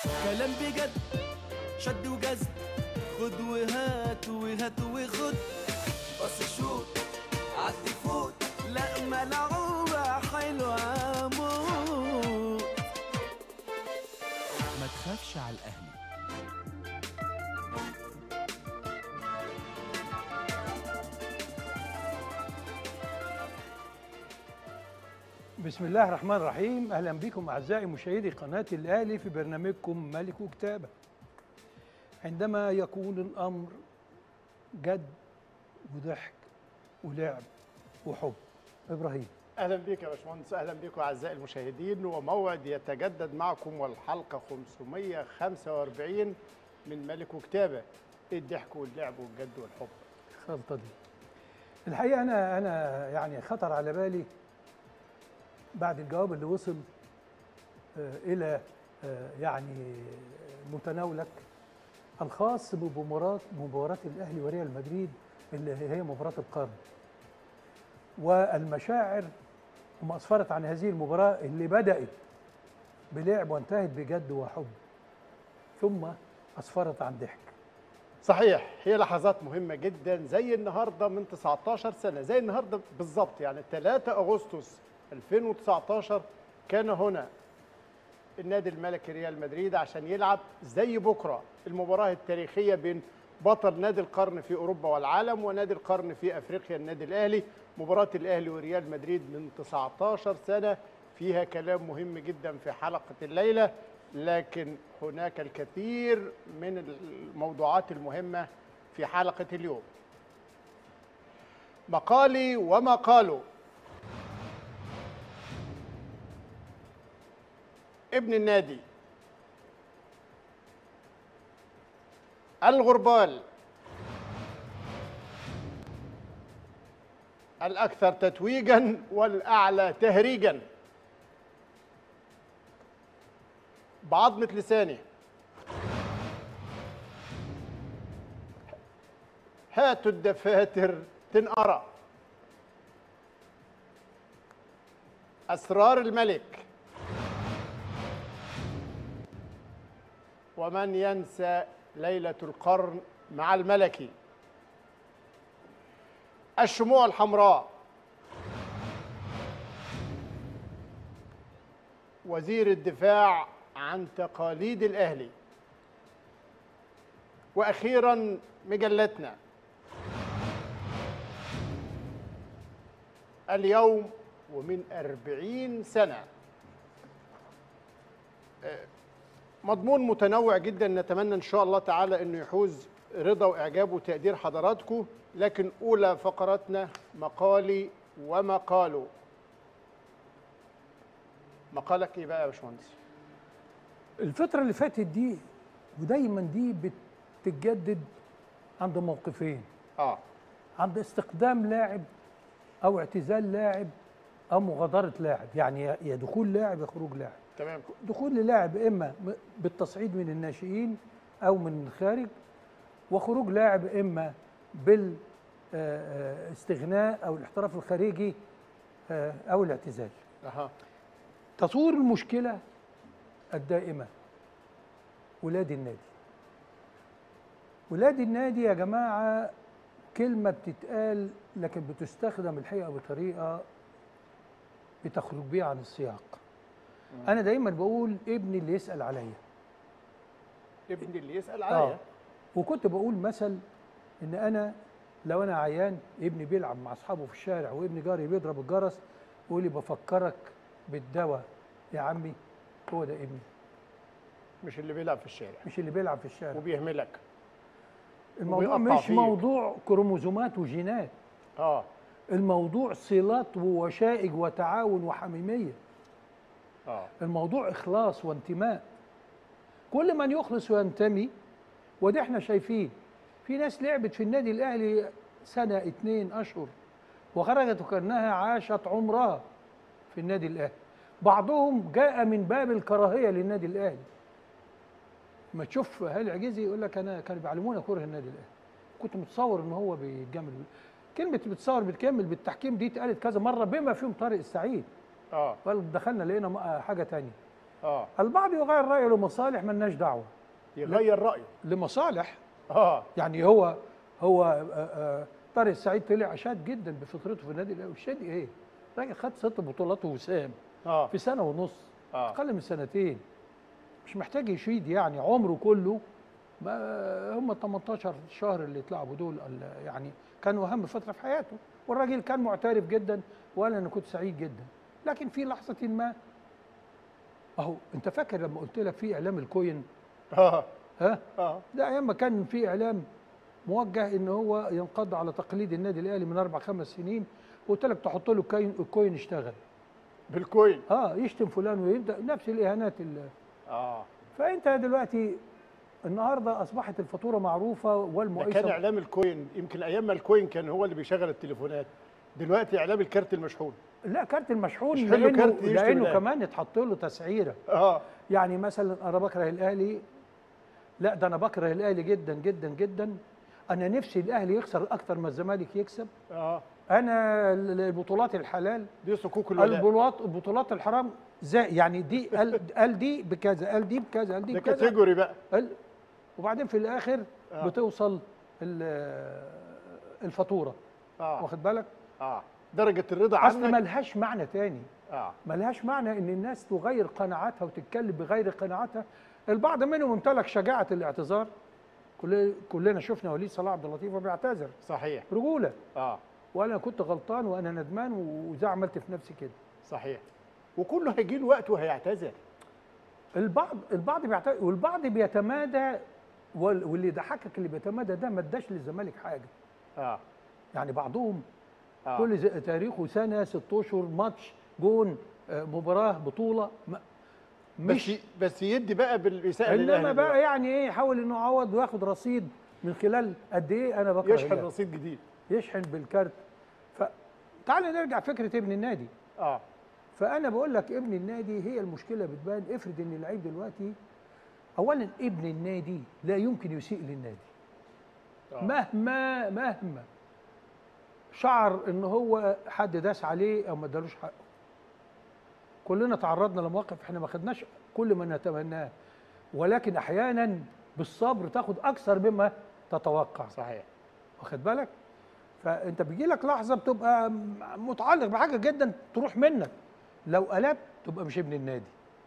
كلام بجد شد وجذب خد وهات وهات وخد بص شوف عدي فوت لا ملعوبة حلوة موت ما تخافش على الأهلي بسم الله الرحمن الرحيم اهلا بكم اعزائي مشاهدي قناه الاهلي في برنامجكم ملك وكتابه عندما يكون الامر جد وضحك ولعب وحب ابراهيم اهلا بك يا باشمهندس اهلا بكم اعزائي المشاهدين وموعد يتجدد معكم والحلقه 545 من ملك وكتابه الضحك واللعب والجد والحب الخلطه دي الحقيقه انا انا يعني خطر على بالي بعد الجواب اللي وصل آه، الى آه، يعني متناولك الخاص بمباراه مباراه الاهلي وريال مدريد اللي هي مباراه القرن والمشاعر وما اسفرت عن هذه المباراه اللي بدات بلعب وانتهت بجد وحب ثم اسفرت عن ضحك صحيح هي لحظات مهمه جدا زي النهارده من 19 سنه زي النهارده بالظبط يعني 3 اغسطس 2019 كان هنا النادي الملكي ريال مدريد عشان يلعب زي بكره المباراه التاريخيه بين بطل نادي القرن في اوروبا والعالم ونادي القرن في افريقيا النادي الاهلي مباراه الاهلي وريال مدريد من 19 سنه فيها كلام مهم جدا في حلقه الليله لكن هناك الكثير من الموضوعات المهمه في حلقه اليوم مقالي وما قالوا ابن النادي الغربال الأكثر تتويجا والأعلى تهريجا بعظمة لسانه هاتوا الدفاتر تنقرأ أسرار الملك ومن ينسى ليلة القرن مع الملكي الشموع الحمراء وزير الدفاع عن تقاليد الأهلي وأخيرا مجلتنا اليوم ومن أربعين سنة مضمون متنوع جدا نتمنى ان شاء الله تعالى انه يحوز رضا واعجاب وتقدير حضراتكم لكن اولى فقراتنا مقالي ومقاله مقالك ايه بقى يا باشمهندس الفترة اللي فاتت دي ودايما دي بتتجدد عند موقفين اه عند استقدام لاعب او اعتزال لاعب او مغادرة لاعب يعني يا- يا دخول لاعب يا خروج لاعب تمام دخول للاعب اما م- بالتصعيد من الناشئين او من الخارج وخروج لاعب اما بالاستغناء او الاحتراف الخارجي آه، او الاعتزال اها تطور المشكله الدائمه ولاد النادي ولاد النادي يا جماعه كلمه بتتقال لكن بتستخدم الحقيقه بطريقه بتخرج بيها عن السياق انا دايما بقول ابني اللي يسال عليا ابني اللي يسال اه عليا وكنت بقول مثل ان انا لو انا عيان ابني بيلعب مع اصحابه في الشارع وابني جاري بيضرب الجرس يقول لي بفكرك بالدواء يا عمي هو ده ابني مش اللي بيلعب في الشارع مش اللي بيلعب في الشارع وبيهملك الموضوع وبيقطع مش فيك. موضوع كروموزومات وجينات اه الموضوع صلات ووشائج وتعاون وحميميه اه الموضوع اخلاص وانتماء كل من يخلص وينتمي ودي احنا شايفين في ناس لعبت في النادي الاهلي سنه اتنين اشهر وخرجت وكانها عاشت عمرها في النادي الاهلي بعضهم جاء من باب الكراهيه للنادي الاهلي ما تشوف هاني العجيزي يقول لك انا كانوا بيعلمونا كره النادي الاهلي كنت متصور ان هو بيتجامل كلمه بتصور بتكمل بالتحكيم دي اتقالت كذا مره بما فيهم طارق السعيد اه قال دخلنا لقينا م- حاجه تانية اه البعض يغير رايه لمصالح ملناش دعوه يغير رايه لمصالح اه يعني هو هو آه، آه، طارق السعيد طلع شاد جدا بفطرته في النادي الاهلي والشاد ايه؟ راجل خد ست بطولات وسام اه في سنه ونص آه. اقل من سنتين مش محتاج يشيد يعني عمره كله ما هم 18 شهر اللي اتلعبوا دول ال- يعني كانوا اهم فتره في حياته والراجل كان معترف جدا وقال انا كنت سعيد جدا لكن في لحظه ما اهو انت فاكر لما قلت لك في اعلام الكوين اه ها اه ده ايام ما كان في اعلام موجه ان هو ينقض على تقليد النادي الاهلي من اربع خمس سنين قلت لك تحط له الكوين الكوين اشتغل بالكوين اه يشتم فلان ويبدا نفس الاهانات اللي اه فانت دلوقتي النهارده اصبحت الفاتوره معروفه ده كان والمؤسسه اعلام الكوين يمكن ايام ما الكوين كان هو اللي بيشغل التليفونات دلوقتي اعلام الكارت المشحون لا كارت المشحون مش حلو لانه كارت يشتم لانه الأهلي. كمان اتحط له تسعيره اه يعني مثلا انا بكره الاهلي لا ده انا بكره الاهلي جدا جدا جدا انا نفسي الاهلي يخسر اكتر ما الزمالك يكسب اه انا ال- البطولات الحلال دي صكوك الولاء البطولات البطولات الحرام زي يعني دي قال, قال دي بكذا قال دي بكذا قال دي ده بكذا كاتيجوري بقى قال وبعدين في الاخر آه. بتوصل ال- الفاتوره اه واخد بالك اه درجه الرضا اصل عنك ملهاش معنى تاني اه ملهاش معنى ان الناس تغير قناعاتها وتتكلم بغير قناعاتها البعض منهم امتلك شجاعه الاعتذار كل كلنا شفنا وليد صلاح عبد اللطيف وبيعتذر صحيح رجوله اه وانا كنت غلطان وانا ندمان وزي عملت في نفسي كده صحيح وكله هيجي له وقت وهيعتذر البعض البعض بيعتذر والبعض بيتمادى وال- واللي يضحكك اللي بيتمادى ده ما اداش للزمالك حاجه اه يعني بعضهم اه كل ز- تاريخه سنه ست اشهر ماتش جون آه، مباراه بطوله ما- مش مش بس يدي بقى بالاساءه انما للاهلي بقى دلوقتي. يعني ايه يحاول انه يعوض وياخد رصيد من خلال قد ايه انا بكره يشحن الأهلي. رصيد جديد يشحن بالكارت فتعال نرجع فكره ابن النادي اه فانا بقول لك ابن النادي هي المشكله بتبان افرض ان اللعيب دلوقتي اولا ابن النادي لا يمكن يسيء للنادي آه. مهما مهما شعر ان هو حد داس عليه او ما ادالوش حقه كلنا تعرضنا لمواقف احنا ما خدناش كل ما نتمناه ولكن احيانا بالصبر تاخد اكثر مما تتوقع صحيح واخد بالك فانت بيجي لك لحظه بتبقى م- متعلق بحاجه جدا تروح منك لو قلبت تبقى مش ابن النادي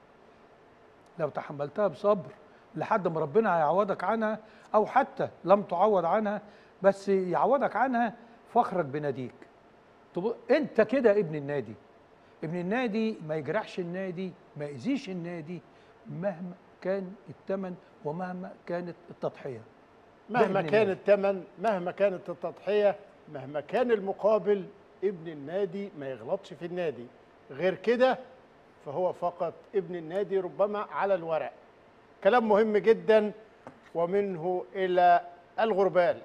لو تحملتها بصبر لحد ما ربنا هيعوضك عنها او حتى لم تعوض عنها بس يعوضك عنها فخرك بناديك طب انت كده ابن النادي ابن النادي ما يجرحش النادي ما يأذيش النادي مهما كان الثمن ومهما كانت التضحيه ده مهما ابن كان النادي. الثمن مهما كانت التضحيه مهما كان المقابل ابن النادي ما يغلطش في النادي غير كده فهو فقط ابن النادي ربما على الورق كلام مهم جدا ومنه الى الغربال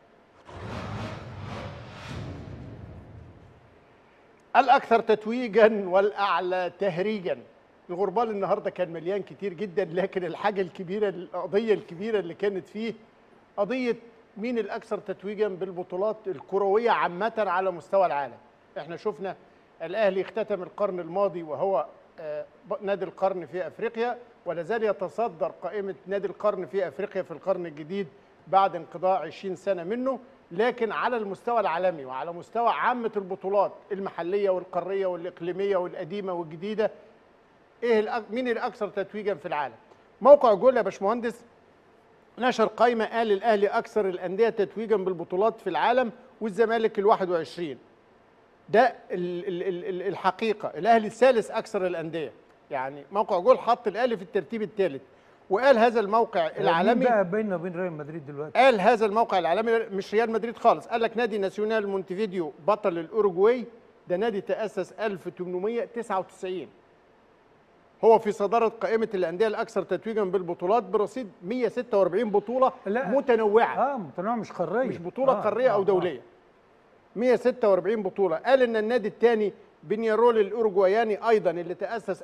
الاكثر تتويجا والاعلى تهريجا الغربال النهارده كان مليان كتير جدا لكن الحاجه الكبيره القضيه الكبيره اللي كانت فيه قضيه مين الاكثر تتويجا بالبطولات الكرويه عامه على مستوى العالم احنا شفنا الاهلي اختتم القرن الماضي وهو آه، ب- نادي القرن في افريقيا ولا زال يتصدر قائمه نادي القرن في افريقيا في القرن الجديد بعد انقضاء 20 سنه منه لكن على المستوى العالمي وعلى مستوى عامه البطولات المحليه والقاريه والاقليميه والقديمه والجديده ايه الأك- مين الاكثر تتويجا في العالم موقع جول يا باشمهندس نشر قائمه قال الاهلي اكثر الانديه تتويجا بالبطولات في العالم والزمالك ال 21 ده ال- ال- ال- ال- الحقيقه الاهلي الثالث اكثر الانديه يعني موقع جول حط الاهلي في الترتيب الثالث وقال هذا الموقع مين العالمي بقى بيننا وبين ريال مدريد دلوقتي قال هذا الموقع العالمي مش ريال مدريد خالص قال لك نادي ناسيونال مونتيفيديو بطل الاوروجواي ده نادي تاسس 1899 هو في صدارة قائمة الأندية الأكثر تتويجا بالبطولات برصيد 146 بطولة لا. متنوعة اه متنوع مش قاريه مش بطولة آه، قارية آه، أو آه. دولية 146 بطولة قال إن النادي الثاني بنيارول الأوروجواياني أيضا اللي تأسس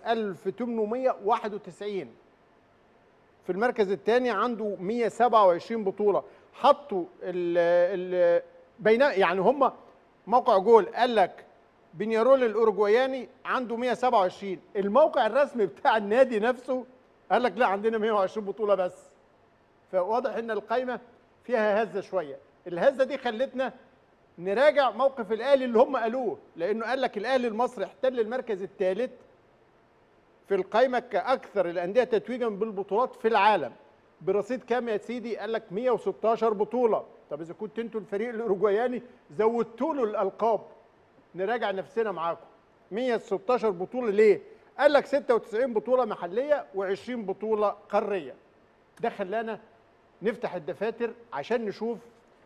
1891 في المركز الثاني عنده 127 بطولة حطوا ال ال بين يعني هم موقع جول قال لك بنيارول الاوروجواياني عنده 127 الموقع الرسمي بتاع النادي نفسه قال لك لا عندنا 120 بطوله بس فواضح ان القايمه فيها هزه شويه الهزه دي خلتنا نراجع موقف الاهلي اللي هم قالوه لانه قال لك الاهلي المصري احتل المركز الثالث في القائمه كاكثر الانديه تتويجا بالبطولات في العالم برصيد كام يا سيدي قال لك 116 بطوله طب اذا كنت انتوا الفريق الاوروجواياني زودتوا له الالقاب نراجع نفسنا معاكم 116 بطوله ليه قال لك 96 بطوله محليه و20 بطوله قاريه ده خلانا نفتح الدفاتر عشان نشوف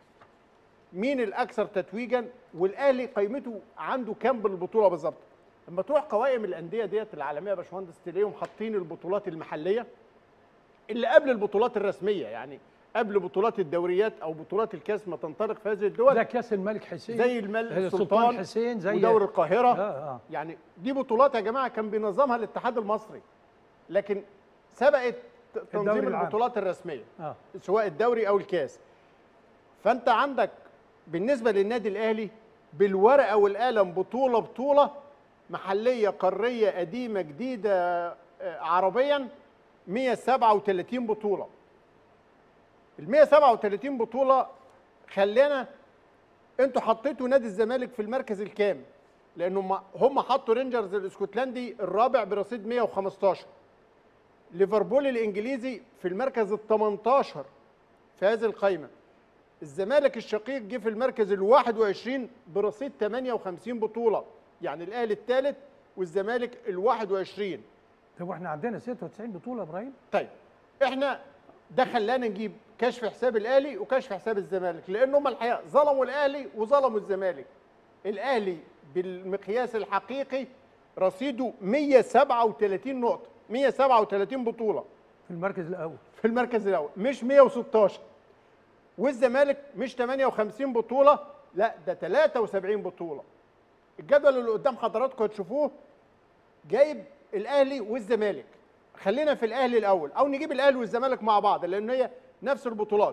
مين الاكثر تتويجا والاهلي قيمته عنده كام بالبطوله بالظبط لما تروح قوائم الانديه ديت العالميه يا باشمهندس تلاقيهم حاطين البطولات المحليه اللي قبل البطولات الرسميه يعني قبل بطولات الدوريات او بطولات الكاس ما تنطلق في هذه الدول ده كاس الملك حسين زي الملك السلطان السلطان حسين زي ودوري القاهره آه آه. يعني دي بطولات يا جماعه كان بينظمها الاتحاد المصري لكن سبقت تنظيم الدوري العام. البطولات الرسميه آه. سواء الدوري او الكاس فانت عندك بالنسبه للنادي الاهلي بالورقه والقلم بطوله بطوله محليه قاريه قديمه جديده آه، عربيا 137 بطوله ال 137 بطوله خلينا انتوا حطيتوا نادي الزمالك في المركز الكام لانهم هم حطوا رينجرز الاسكتلندي الرابع برصيد 115 ليفربول الانجليزي في المركز ال 18 في هذه القائمه الزمالك الشقيق جه في المركز ال 21 برصيد 58 بطوله يعني الاهلي الثالث والزمالك ال 21 طب واحنا عندنا 96 بطوله يا ابراهيم طيب احنا ده خلانا نجيب كشف حساب الاهلي وكشف حساب الزمالك لان هم الحقيقه ظلموا الاهلي وظلموا الزمالك الاهلي بالمقياس الحقيقي رصيده 137 نقطه 137 بطوله في المركز الاول في المركز الاول مش 116 والزمالك مش 58 بطوله لا ده 73 بطوله الجدول اللي قدام حضراتكم هتشوفوه جايب الاهلي والزمالك خلينا في الاهلي الاول او نجيب الاهلي والزمالك مع بعض لان هي نفس البطولات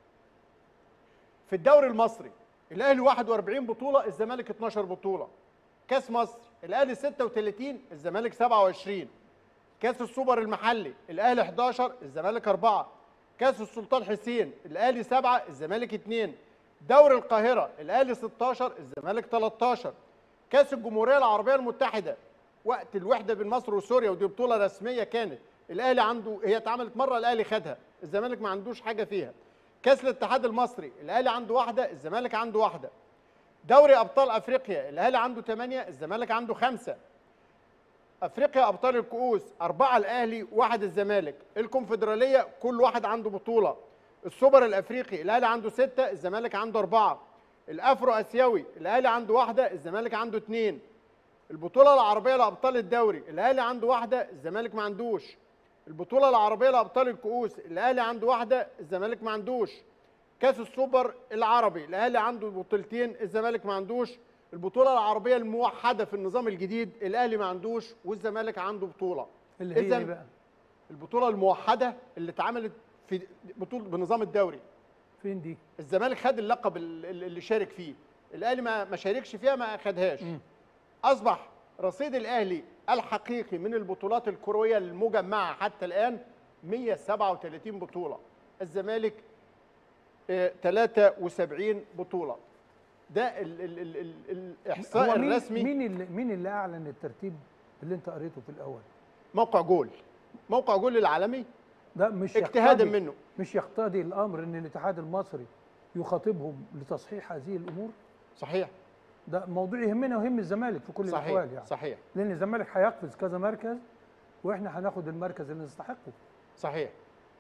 في الدوري المصري الاهلي 41 بطوله الزمالك 12 بطوله كاس مصر الاهلي 36 الزمالك 27 كاس السوبر المحلي الاهلي 11 الزمالك 4 كاس السلطان حسين الاهلي 7 الزمالك 2 دوري القاهره الاهلي 16 الزمالك 13 كاس الجمهوريه العربيه المتحده وقت الوحده بين مصر وسوريا ودي بطوله رسميه كانت الاهلي عنده هي اتعملت مره الاهلي خدها الزمالك ما عندوش حاجه فيها كاس الاتحاد المصري الاهلي عنده واحده الزمالك عنده واحده دوري ابطال افريقيا الاهلي عنده 8 الزمالك عنده 5 افريقيا ابطال الكؤوس اربعه الاهلي واحد الزمالك الكونفدراليه كل واحد عنده بطوله السوبر الافريقي الاهلي عنده سته الزمالك عنده اربعه الافرو اسيوي الاهلي عنده واحده الزمالك عنده اثنين البطوله العربيه لابطال الدوري الاهلي عنده واحده الزمالك ما عندوش البطوله العربيه لابطال الكؤوس الاهلي عنده واحده الزمالك ما عندوش كاس السوبر العربي الاهلي عنده بطولتين الزمالك ما عندوش البطوله العربيه الموحده في النظام الجديد الاهلي ما عندوش والزمالك عنده بطوله اللي هي إذن ايه بقى البطوله الموحده اللي اتعملت في بطوله بنظام الدوري فين دي الزمالك خد اللقب ال- ال- اللي شارك فيه الاهلي ما ما شاركش فيها ما خدهاش اصبح رصيد الاهلي الحقيقي من البطولات الكرويه المجمعه حتى الان 137 بطوله الزمالك آه، 73 بطوله ده ال ال ال ال الاحصاء هو مين الرسمي مين اللي مين اللي اعلن الترتيب اللي انت قريته في الاول موقع جول موقع جول العالمي ده مش اجتهادا يقتضي- منه. مش يقتضي الامر ان الاتحاد المصري يخاطبهم لتصحيح هذه الامور صحيح ده موضوع يهمنا ويهم الزمالك في كل صحيح الاحوال يعني صحيح لان الزمالك هيقفز كذا مركز واحنا هناخد المركز اللي نستحقه صحيح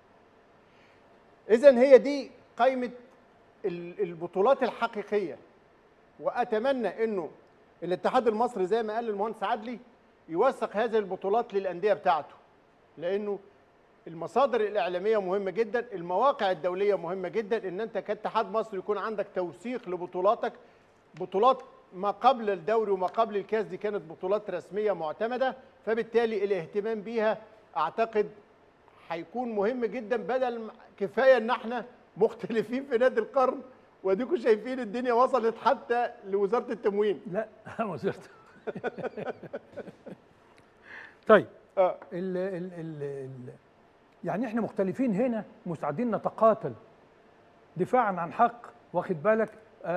اذا هي دي قائمه ال- البطولات الحقيقيه واتمنى انه الاتحاد المصري زي ما قال المهندس عدلي يوثق هذه البطولات للانديه بتاعته لانه المصادر الاعلاميه مهمه جدا المواقع الدوليه مهمه جدا ان انت كاتحاد مصري يكون عندك توثيق لبطولاتك بطولات ما قبل الدوري وما قبل الكاس دي كانت بطولات رسميه معتمده فبالتالي الاهتمام بيها اعتقد هيكون مهم جدا بدل ما- كفايه ان احنا مختلفين في نادي القرن واديكم شايفين الدنيا وصلت حتى لوزاره التموين لا وزاره طيب اه ال ال ال ال يعني احنا مختلفين هنا مستعدين نتقاتل دفاعا عن حق واخد بالك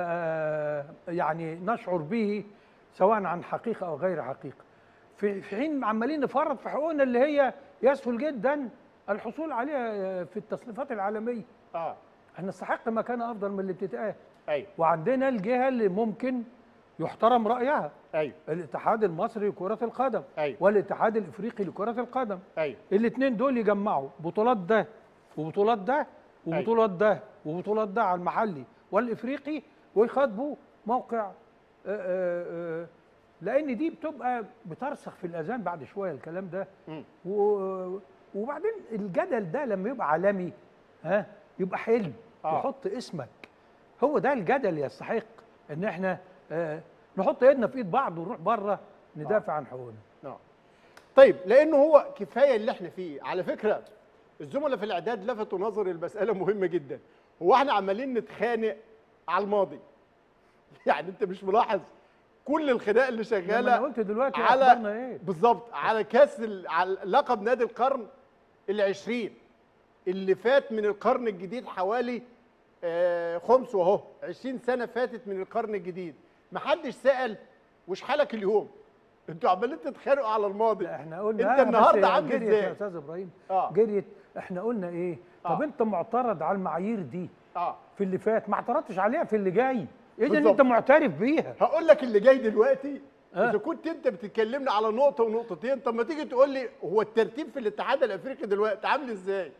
آه يعني نشعر به سواء عن حقيقه او غير حقيقه في في حين عمالين نفرط في حقوقنا اللي هي يسهل جدا الحصول عليها آه، في التصنيفات العالميه اه احنا نستحق مكانه افضل من اللي بتتقال ايوه وعندنا الجهه اللي ممكن يحترم رايها ايوه الاتحاد المصري لكره القدم أيوة. والاتحاد الافريقي لكره القدم ايوه الاثنين دول يجمعوا بطولات ده وبطولات ده وبطولات ده وبطولات ده على المحلي والافريقي ويخاطبوا موقع آه، آه، آه، لان دي بتبقى بترسخ في الاذان بعد شويه الكلام ده مم. و- وبعدين الجدل ده لما يبقى عالمي ها يبقى حلم آه. يحط اسمك هو ده الجدل يستحق ان احنا آه، نحط ايدنا في ايد بعض ونروح بره ندافع عن حقوقنا نعم طيب لانه هو كفايه اللي احنا فيه على فكره الزملاء في الاعداد لفتوا نظري المساله مهمه جدا هو احنا عمالين نتخانق على الماضي يعني انت مش ملاحظ كل الخناق اللي لما شغاله انا قلت دلوقتي على اخبارنا ايه بالظبط على كاس ال- على لقب نادي القرن العشرين اللي فات من القرن الجديد حوالي آه، خمس وهو 20 سنه فاتت من القرن الجديد محدش سال وش حالك اليوم انتوا عمالين تتخانقوا على الماضي لا احنا قلنا انت آه، بس النهارده عامل جريت ازاي يا استاذ ابراهيم آه. جريت احنا قلنا ايه طب آه. انت معترض على المعايير دي اه في اللي فات ما اعترضتش عليها في اللي جاي اذا بالظبط. انت معترف بيها هقول لك اللي جاي دلوقتي آه. اذا كنت انت بتتكلمني على نقطه ونقطتين طب ما تيجي تقول لي هو الترتيب في الاتحاد الافريقي دلوقتي عامل ازاي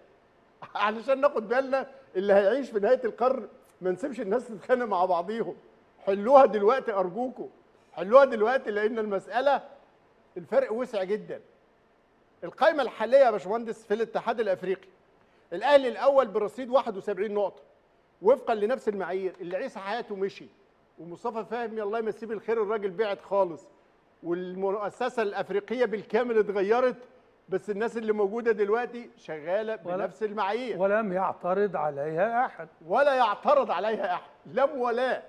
علشان ناخد بالنا اللي هيعيش في نهايه القرن ما نسيبش الناس تتخانق مع بعضيهم حلوها دلوقتي ارجوكم حلوها دلوقتي لان المساله الفرق وسع جدا القائمه الحاليه يا باشمهندس في الاتحاد الافريقي الاهلي الاول برصيد 71 نقطه وفقا لنفس المعايير اللي عيسى حياته مشي ومصطفى فهمي الله يمسيه بالخير الراجل بعد خالص والمؤسسه الافريقيه بالكامل اتغيرت بس الناس اللي موجوده دلوقتي شغاله ولا- بنفس المعايير ولم يعترض عليها احد ولا يعترض عليها احد لم ولا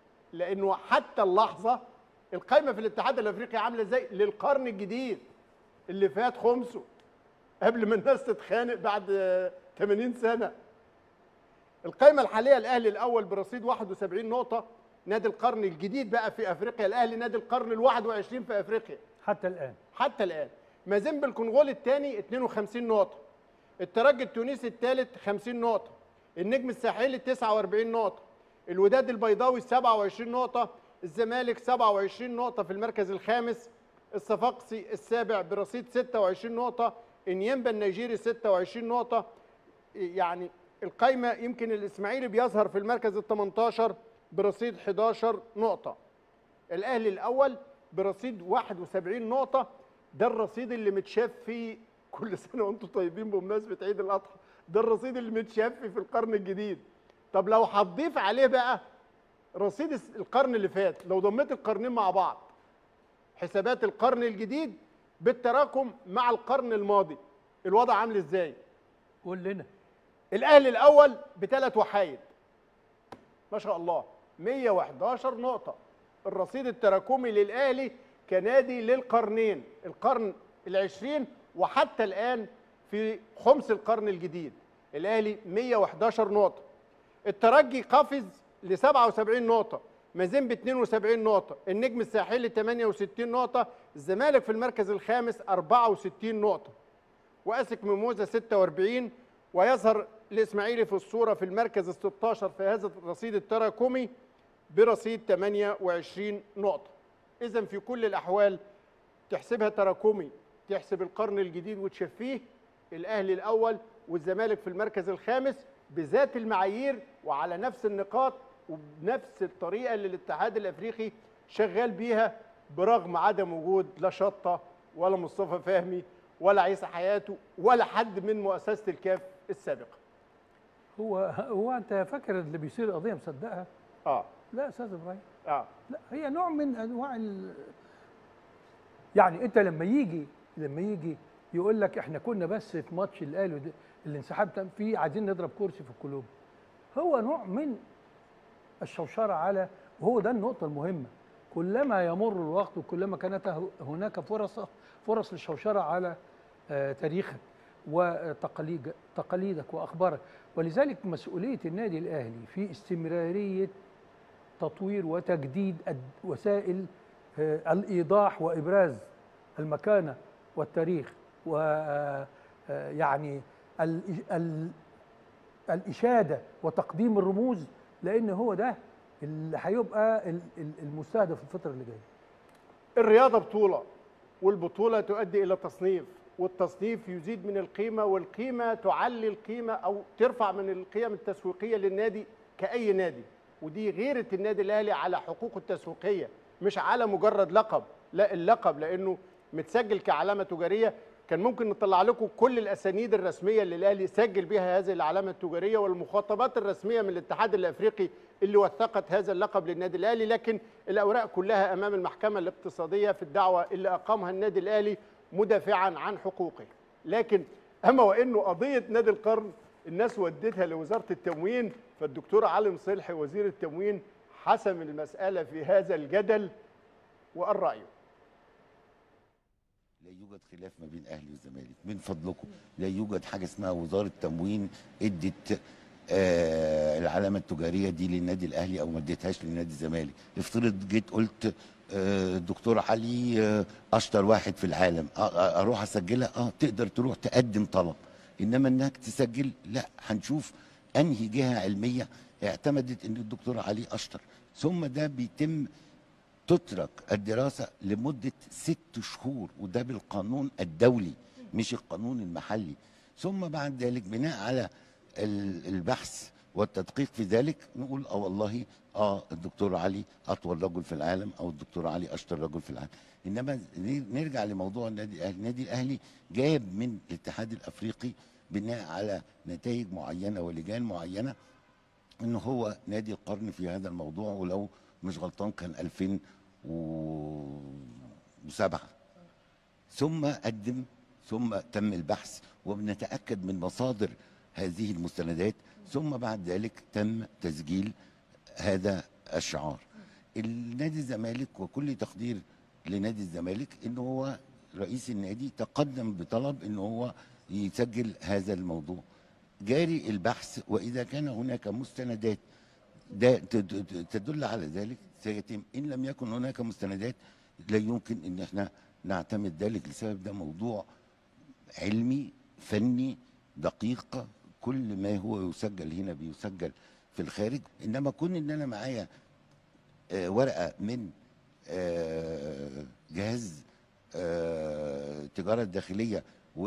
لانه حتى اللحظه القائمه في الاتحاد الافريقي عامله ازاي للقرن الجديد اللي فات خمسه قبل ما الناس تتخانق بعد آه، 80 سنه القائمه الحاليه الاهلي الاول برصيد 71 نقطه نادي القرن الجديد بقى في افريقيا الاهلي نادي القرن ال21 في افريقيا حتى الان حتى الان مازيمبي الكونغولي الثاني 52 نقطه الترجي التونسي الثالث 50 نقطه النجم الساحلي 49 نقطه الوداد البيضاوي 27 نقطه الزمالك 27 نقطه في المركز الخامس الصفاقسي السابع برصيد 26 نقطه انيمبا النيجيري 26 نقطه يعني القايمه يمكن الاسماعيلي بيظهر في المركز ال 18 برصيد 11 نقطه الاهلي الاول برصيد 71 نقطه ده الرصيد اللي متشاف فيه كل سنه وانتم طيبين بمناسبه عيد الاضحى ده الرصيد اللي متشاف فيه في القرن الجديد طب لو هتضيف عليه بقى رصيد الس- القرن اللي فات لو ضميت القرنين مع بعض حسابات القرن الجديد بالتراكم مع القرن الماضي الوضع عامل ازاي قول لنا الاهلي الاول بثلاث وحايد ما شاء الله 111 نقطه الرصيد التراكمي للاهلي كنادي للقرنين القرن العشرين وحتى الان في خمس القرن الجديد الاهلي 111 نقطه الترجي قفز ل 77 نقطه مازيمبي 72 نقطه النجم الساحلي 68 نقطه الزمالك في المركز الخامس 64 نقطه واسك ميموزا 46 ويظهر الاسماعيلي في الصوره في المركز ال 16 في هذا الرصيد التراكمي برصيد 28 نقطه اذا في كل الاحوال تحسبها تراكمي تحسب القرن الجديد وتشفيه الاهلي الاول والزمالك في المركز الخامس بذات المعايير وعلى نفس النقاط وبنفس الطريقه اللي الاتحاد الافريقي شغال بيها برغم عدم وجود لا شطه ولا مصطفى فهمي ولا عيسى حياته ولا حد من مؤسسه الكاف السابقه. هو هو انت فاكر اللي بيصير قضيه مصدقها اه لا يا استاذ ابراهيم اه لا هي نوع من انواع ال... يعني انت لما يجي لما يجي يقول لك احنا كنا بس في ماتش الاهلي وده- اللي انسحبت فيه عايزين نضرب كرسي في القلوب هو نوع من الشوشره على وهو ده النقطه المهمه كلما يمر الوقت وكلما كانت هناك فرص فرص للشوشره على آه، تاريخك وتقاليد تقاليدك واخبارك ولذلك مسؤوليه النادي الاهلي في استمراريه تطوير وتجديد الد- وسائل آه، الايضاح وابراز المكانه والتاريخ ويعني الاشاده وتقديم الرموز لان هو ده اللي هيبقى ال- ال- المستهدف الفتره اللي جايه الرياضة بطولة والبطولة تؤدي إلى تصنيف والتصنيف يزيد من القيمة والقيمة تعلي القيمة أو ترفع من القيم التسويقية للنادي كأي نادي ودي غيرة النادي الأهلي على حقوقه التسويقية مش على مجرد لقب لا اللقب لأنه متسجل كعلامة تجارية كان ممكن نطلع لكم كل الأسانيد الرسمية اللي الأهلي سجل بها هذه العلامة التجارية والمخاطبات الرسمية من الاتحاد الأفريقي اللي وثقت هذا اللقب للنادي الأهلي لكن الأوراق كلها أمام المحكمة الاقتصادية في الدعوة اللي أقامها النادي الأهلي مدافعا عن حقوقه لكن أما وإنه قضية نادي القرن الناس ودتها لوزارة التموين فالدكتور علي مصلحي وزير التموين حسم المسألة في هذا الجدل وقال رأيه لا يوجد خلاف ما بين اهلي والزمالك من فضلكم لا يوجد حاجه اسمها وزاره تموين ادت آه العلامه التجاريه دي للنادي الاهلي او ما اديتهاش للنادي الزمالك افترض جيت قلت آه الدكتور علي آه اشطر واحد في العالم آه آه اروح اسجلها اه تقدر تروح تقدم طلب انما انك تسجل لا هنشوف انهي جهه علميه اعتمدت ان الدكتور علي اشطر ثم ده بيتم تترك الدراسة لمدة ست شهور وده بالقانون الدولي مش القانون المحلي ثم بعد ذلك بناء على ال- البحث والتدقيق في ذلك نقول اه والله اه الدكتور علي اطول رجل في العالم او الدكتور علي اشطر رجل في العالم انما ن- نرجع لموضوع النادي الاهلي النادي الاهلي جاب من الاتحاد الافريقي بناء على نتائج معينه ولجان معينه ان هو نادي القرن في هذا الموضوع ولو مش غلطان كان 2007 ثم قدم ثم تم البحث وبنتاكد من مصادر هذه المستندات ثم بعد ذلك تم تسجيل هذا الشعار النادي الزمالك وكل تقدير لنادي الزمالك ان هو رئيس النادي تقدم بطلب ان هو يسجل هذا الموضوع جاري البحث واذا كان هناك مستندات ده ت- ت- تدل على ذلك سيتم ان لم يكن هناك مستندات لا يمكن ان احنا نعتمد ذلك لسبب ده موضوع علمي فني دقيق كل ما هو يسجل هنا بيسجل في الخارج انما كون ان انا معايا آه، ورقه من آه، جهاز آه، التجاره الداخليه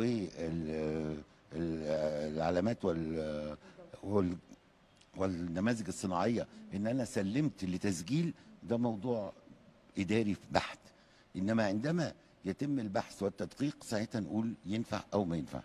والعلامات وال وال- والنماذج الصناعيه ان انا سلمت لتسجيل ده موضوع اداري بحت انما عندما يتم البحث والتدقيق ساعتها نقول ينفع او ما ينفعش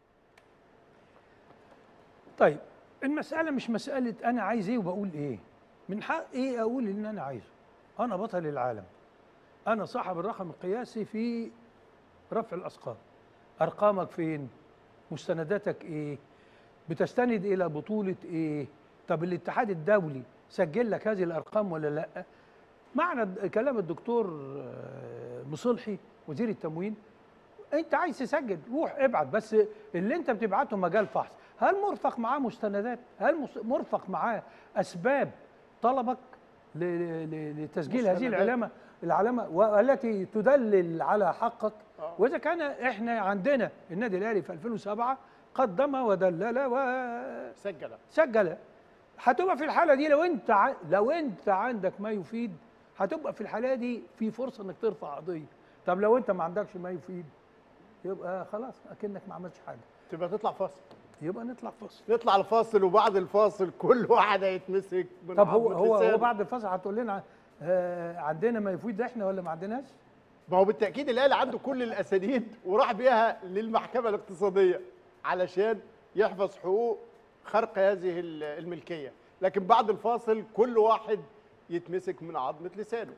طيب المسألة مش مسألة أنا عايز إيه وبقول إيه من حق إيه أقول اللي أنا عايزه أنا بطل العالم أنا صاحب الرقم القياسي في رفع الأثقال أرقامك فين مستنداتك إيه بتستند إلى بطولة إيه طب الاتحاد الدولي سجل لك هذه الأرقام ولا لأ معنى د- كلام الدكتور آه، مصلحي وزير التموين انت عايز تسجل روح ابعت بس اللي انت بتبعته مجال فحص هل مرفق معاه مستندات هل مس- مرفق معاه اسباب طلبك ل- ل- لتسجيل هذه مستندات. العلامه العلامه والتي تدلل على حقك آه. واذا كان احنا عندنا النادي الاهلي في 2007 قدم ودلل وسجل سجل هتبقى في الحاله دي لو انت ع... لو انت عندك ما يفيد هتبقى في الحاله دي في فرصه انك ترفع قضيه طب لو انت ما عندكش ما يفيد يبقى خلاص اكنك ما عملتش حاجه تبقى تطلع فاصل يبقى نطلع فاصل نطلع الفاصل وبعد الفاصل كل واحد هيتمسك من طب هو عظمة هو لسانه. هو بعد الفاصل هتقول لنا آه عندنا ما يفيد احنا ولا ما عندناش ما هو بالتاكيد الاهلي عنده كل الاسانيد وراح بيها للمحكمه الاقتصاديه علشان يحفظ حقوق خرق هذه ال- الملكيه لكن بعد الفاصل كل واحد يتمسك من عظمه لسانه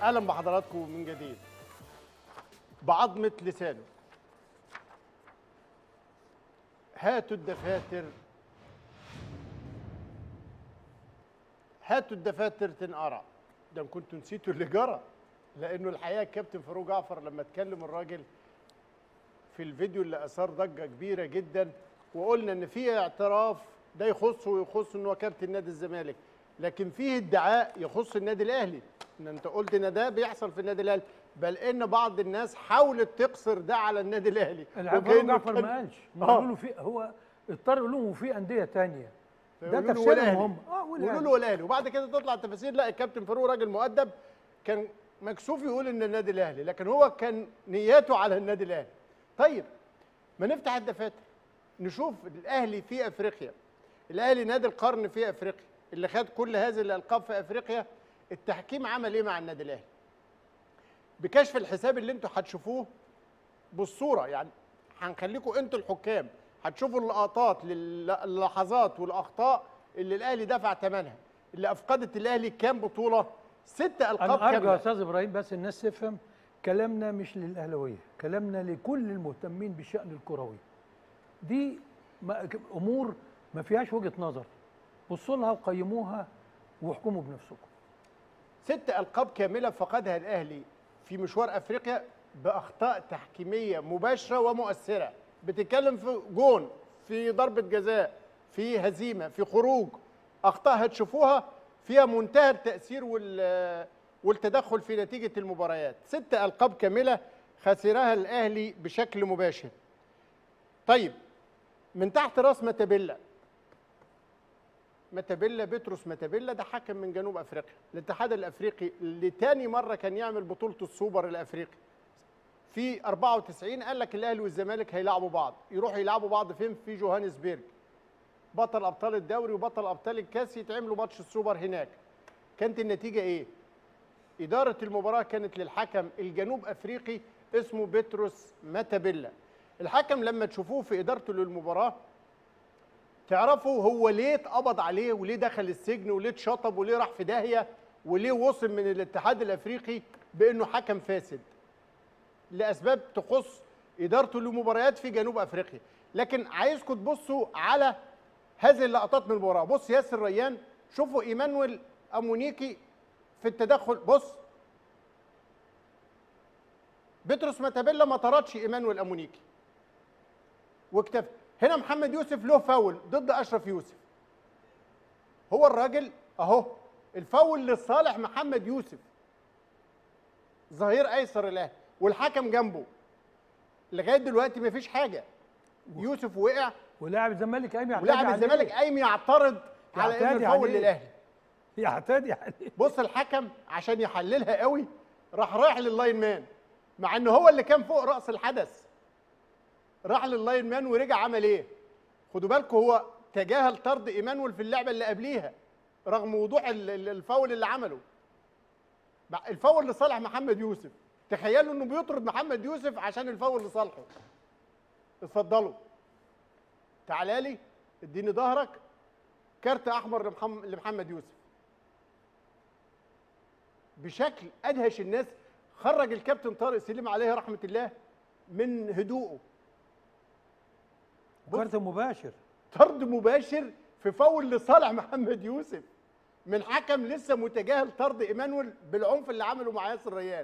اهلا بحضراتكم من جديد بعظمه لسانه هاتوا الدفاتر هاتوا الدفاتر تنقرع ده إن كنتوا نسيتوا اللي جرى لانه الحقيقه الكابتن فاروق جعفر لما اتكلم الراجل في الفيديو اللي اثار ضجه كبيره جدا وقلنا ان في اعتراف ده يخصه ويخص ان هو كابتن نادي الزمالك لكن فيه ادعاء يخص النادي الاهلي ان انت قلت ان ده بيحصل في النادي الاهلي بل ان بعض الناس حاولت تقصر ده على النادي الاهلي العفو وكأنه جعفر كان- ما قالش آه. ما قالوا له في هو اضطر يقول لهم وفي انديه تانية ده فيقولوا له تفسيرهم والأهلي. هم اه يقولوا والأهلي. له والاهلي وبعد كده تطلع التفاسير لا الكابتن فاروق راجل مؤدب كان مكسوف يقول ان النادي الاهلي لكن هو كان نياته على النادي الاهلي طيب ما نفتح الدفاتر نشوف الاهلي في افريقيا الاهلي نادي القرن في افريقيا اللي خد كل هذه الالقاب في افريقيا التحكيم عمل ايه مع النادي الاهلي بكشف الحساب اللي انتوا هتشوفوه بالصوره يعني هنخليكم انتوا الحكام هتشوفوا اللقطات للحظات والاخطاء اللي الاهلي دفع ثمنها اللي افقدت الاهلي كام بطوله ست القاب انا ارجو يا كامله استاذ ابراهيم بس الناس تفهم كلامنا مش للاهلاويه كلامنا لكل المهتمين بالشان الكروي دي ما- امور ما فيهاش وجهه نظر بصوا لها وقيموها واحكموا بنفسكم ست القاب كامله فقدها الاهلي في مشوار افريقيا باخطاء تحكيميه مباشره ومؤثره بتتكلم في جون في ضربه جزاء في هزيمه في خروج اخطاء هتشوفوها فيها منتهى التاثير وال والتدخل في نتيجه المباريات ست القاب كامله خسرها الاهلي بشكل مباشر طيب من تحت راس متابيلا متابيلا بطرس متابيلا ده حكم من جنوب افريقيا الاتحاد الافريقي اللي تاني مره كان يعمل بطوله السوبر الافريقي في 94 قال لك الاهلي والزمالك هيلعبوا بعض يروحوا يلعبوا بعض فين في جوهانسبرج بطل ابطال الدوري وبطل ابطال الكاس يتعملوا ماتش السوبر هناك كانت النتيجه ايه اداره المباراه كانت للحكم الجنوب افريقي اسمه بطرس ماتابيلا الحكم لما تشوفوه في ادارته للمباراه تعرفوا هو ليه اتقبض عليه وليه دخل السجن وليه اتشطب وليه راح في داهيه وليه وصل من الاتحاد الافريقي بانه حكم فاسد لاسباب تخص ادارته لمباريات في جنوب افريقيا لكن عايزكم تبصوا على هذه اللقطات من المباراه بص ياسر ريان شوفوا ايمانويل امونيكي في التدخل بص بطرس ماتابيلا ما طردش ايمانويل امونيكي واكتفى هنا محمد يوسف له فاول ضد اشرف يوسف هو الراجل اهو الفاول لصالح محمد يوسف ظهير ايسر الاهلي والحكم جنبه لغايه دلوقتي مفيش حاجه يوسف وقع ولاعب الزمالك قايم يعتدي ولاعب عليه. الزمالك قايم يعترض على انه يعتدي الفاول عليه. للاهلي يعتدي عليه بص الحكم عشان يحللها قوي راح رايح لللاين مان مع ان هو اللي كان فوق راس الحدث راح لللاين مان ورجع عمل ايه خدوا بالكم هو تجاهل طرد ايمانويل في اللعبه اللي قبليها رغم وضوح ال- ال- الفاول اللي عمله مع- الفاول لصالح محمد يوسف تخيلوا انه بيطرد محمد يوسف عشان الفاول لصالحه اتفضلوا تعالى لي اديني ظهرك كارت احمر لمحم- لمحمد يوسف بشكل ادهش الناس خرج الكابتن طارق سليم عليه رحمه الله من هدوءه كارت مباشر طرد مباشر في فاول لصالح محمد يوسف من حكم لسه متجاهل طرد ايمانويل بالعنف اللي عمله مع ياسر ريان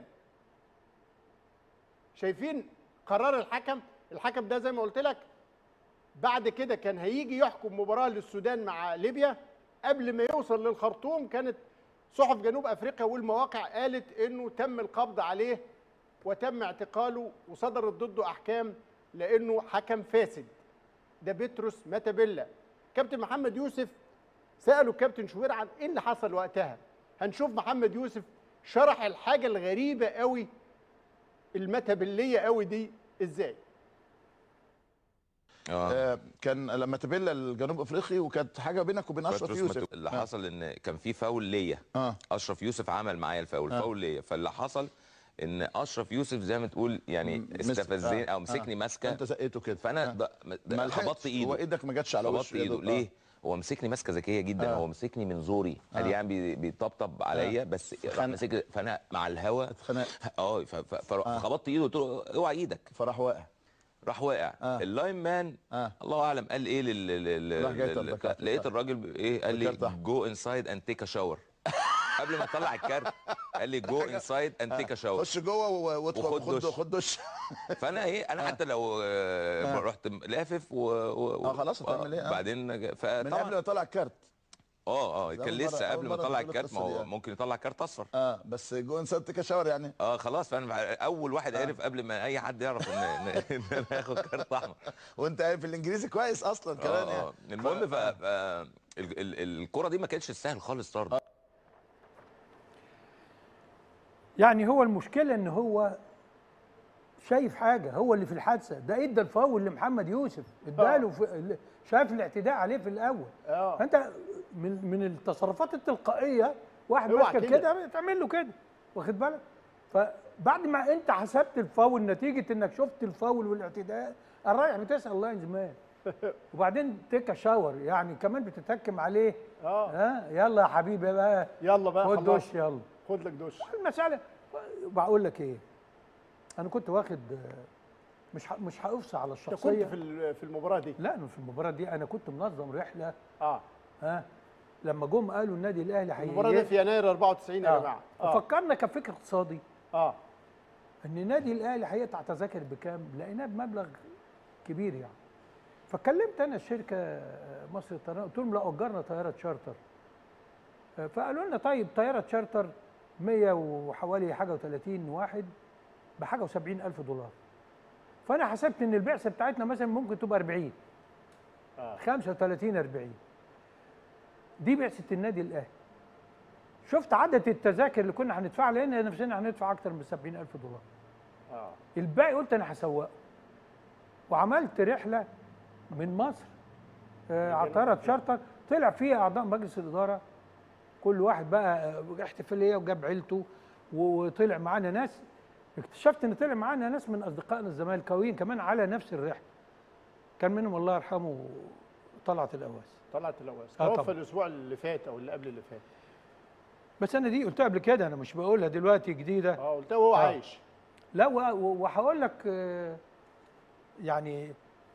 شايفين قرار الحكم الحكم ده زي ما قلت لك بعد كده كان هيجي يحكم مباراه للسودان مع ليبيا قبل ما يوصل للخرطوم كانت صحف جنوب افريقيا والمواقع قالت انه تم القبض عليه وتم اعتقاله وصدرت ضده احكام لانه حكم فاسد ده بيتروس ماتابيلا كابتن محمد يوسف سالوا الكابتن شوبير عن ايه اللي حصل وقتها هنشوف محمد يوسف شرح الحاجه الغريبه قوي المتابليه قوي دي ازاي اه آه، كان لما تبلى الجنوب افريقي وكانت حاجه بينك وبين اشرف بطرس يوسف متو- اللي آه. حصل ان كان في فاول ليا اه اشرف يوسف عمل معايا الفاول آه. فاول ليا فاللي حصل ان اشرف يوسف زي ما تقول يعني م- مسك- استفزني آه، او مسكني آه. ماسكه انت زقيته كده فانا آه. ض- ما خبطت لحقتش. ايده هو ايدك ما جاتش على خبطت وشه يا ايده دوب. ليه؟ هو مسكني ماسكه ذكيه جدا آه. هو مسكني من زوري قال لي يعني بي- بيطبطب عليا بس راح خنق. مسك فانا مع الهوا اتخنقت. اه ف- ف- فخبطت ايده قلت له اوعى ايدك فراح واقع راح واقع آه. اللاين مان آه. الله اعلم قال ايه لل لل- راح جاي لل- طب دكاترة. لقيت الراجل ب- ايه قال لي دكاترة تحت. جو انسايد اند تيك ا شاور قبل ما اطلع الكارت قال لي جو انسايد اند تيك ا شاور خش جوه و- وادخل وخد خد دش. خد دش فانا ايه انا حتى لو آه، رحت لافف و, و آه، خلاص هتعمل إيه؟ آه. بعدين من فطبعا قبل ما يطلع الكارت اه اه ده كان أول مرة- لسه أول قبل ما مرة يطلع تقول الكارت ما القصة دي هو يعني. ممكن يطلع كارت اصفر اه بس جو انسان كشاور يعني اه خلاص فانا اول واحد عرف قبل ما اي حد يعرف ان ان إن انا هاخد كارت احمر وانت عارف الانجليزي كويس اصلا كمان اه يعني اه المهم ف ف- ال- ال- الكرة دي ما كانتش سهل خالص طرد يعني هو المشكله ان هو شايف حاجه هو اللي في الحادثه ده ادى الفاول لمحمد يوسف اداله في شايف الاعتداء عليه في الاول اه فانت من من التصرفات التلقائيه واحد اوعى ماسكك كده. كده تعمل له كده واخد بالك فبعد ما انت حسبت الفاول نتيجه انك شفت الفاول والاعتداء الرايح بتسال لاينز مان وبعدين تيكا شاور يعني كمان بتتهكم عليه اه ها يلا يا حبيبي بقى يلا بقى خد خلاص دش يلا خد لك دش المسألة بقول لك ايه انا كنت واخد مش ه- مش هقفص على انت كنت الشخصيه في ال- في المباراه دي لا أنا في المباراه دي انا كنت منظم رحله اه ها لما جم قالوا النادي الاهلي هيجي المباراه دي في يناير 94 يا آه. جماعه اه ففكرنا كفكر اقتصادي اه ان النادي الاهلي هيقطع تذاكر بكام لقيناه بمبلغ كبير يعني فكلمت انا الشركه آه، مصر الطيران قلت لهم لا اجرنا طياره تشارتر آه، فقالوا لنا طيب طياره تشارتر 100 وحوالي حاجه و30 واحد بحاجه و70 الف دولار فانا حسبت ان البعثه بتاعتنا مثلا ممكن تبقى 40 آه. 35 40 دي بعثه النادي الاهلي شفت عدد التذاكر اللي كنا هندفعها لان نفسنا هندفع اكتر من 70 الف دولار اه الباقي قلت انا هسوقه وعملت رحله من مصر آه، على طياره تشارتر طلع فيها اعضاء مجلس الاداره كل واحد بقى آه، احتفاليه وجاب عيلته وطلع معانا ناس اكتشفت ان طلع معانا ناس من اصدقائنا الزمالكاويين كمان على نفس الرحله كان منهم الله يرحمه طلعت الاواس طلعت الاواس آه توفى طبعا. الاسبوع اللي فات او اللي قبل اللي فات بس انا دي قلتها قبل كده انا مش بقولها دلوقتي جديده اه قلت وهو آه. عايش لا و- و- وهقول لك آه، يعني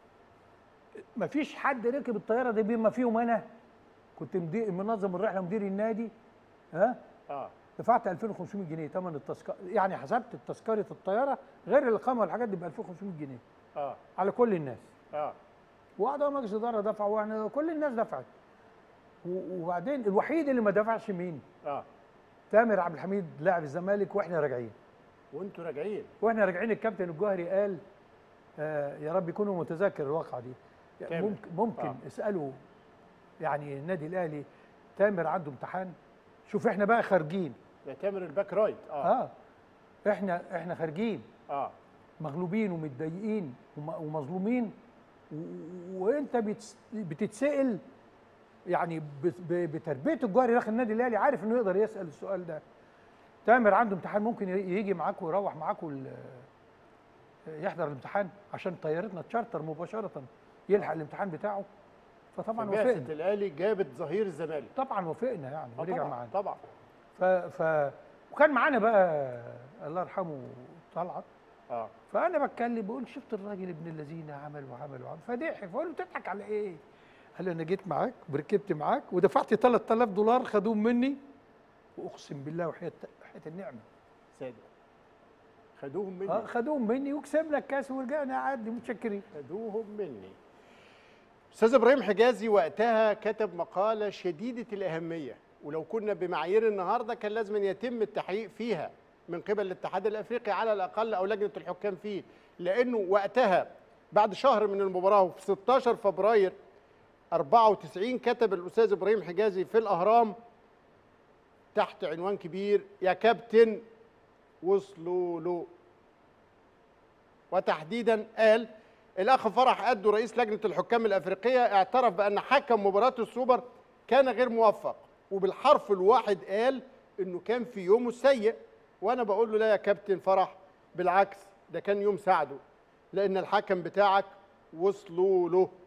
ما فيش حد ركب الطياره دي بما فيهم انا كنت مدير منظم الرحله مدير النادي ها اه دفعت 2500 جنيه ثمن التذكره يعني حسبت تذكره الطياره غير الاقامه والحاجات دي ب 2500 جنيه اه على كل الناس اه واعضاء مجلس الاداره دفعوا يعني كل الناس دفعت و- وبعدين الوحيد اللي ما دفعش مين؟ اه تامر عبد الحميد لاعب الزمالك واحنا راجعين وانتوا راجعين واحنا راجعين الكابتن الجوهري قال آه يا رب يكونوا متذكر الواقعه دي كامل. ممكن ممكن آه. اسالوا يعني النادي الاهلي تامر عنده امتحان شوف احنا بقى خارجين ده تامر الباك رايت اه اه احنا احنا خارجين اه مغلوبين ومتضايقين وم- ومظلومين و- وانت بتس- بتتسال يعني ب- ب- بتربيه الجوهري داخل النادي الاهلي عارف انه يقدر يسال السؤال ده تامر عنده امتحان ممكن ي- يجي معاك ويروح معاكم ال- يحضر الامتحان عشان طيارتنا تشارتر مباشره يلحق الامتحان بتاعه فطبعا بعثه وافقنا الاهلي جابت ظهير الزمالك طبعا وافقنا يعني آه ورجع طبعا معانا طبعا ف, ف وكان معانا بقى الله يرحمه طلعت اه فانا بتكلم بقول شفت الراجل ابن الذين عمل وعمل وعمل فضحك فقول له بتضحك على ايه؟ قال لي انا جيت معاك وركبت معاك ودفعت 3000 دولار خدوهم مني واقسم بالله وحياه وحياه النعمه صادق خدوهم مني اه خدوهم مني وكسبنا الكاس ورجعنا عادي متشكرين خدوهم مني استاذ ابراهيم حجازي وقتها كتب مقاله شديده الاهميه ولو كنا بمعايير النهارده كان لازم أن يتم التحقيق فيها من قبل الاتحاد الافريقي على الاقل او لجنه الحكام فيه لانه وقتها بعد شهر من المباراه وفي 16 فبراير 94 كتب الاستاذ ابراهيم حجازي في الاهرام تحت عنوان كبير يا كابتن وصلوا له وتحديدا قال الاخ فرح ادو رئيس لجنه الحكام الافريقيه اعترف بان حكم مباراه السوبر كان غير موفق وبالحرف الواحد قال انه كان في يومه سيء وانا بقول له لا يا كابتن فرح بالعكس ده كان يوم سعده لان الحكم بتاعك وصلوا له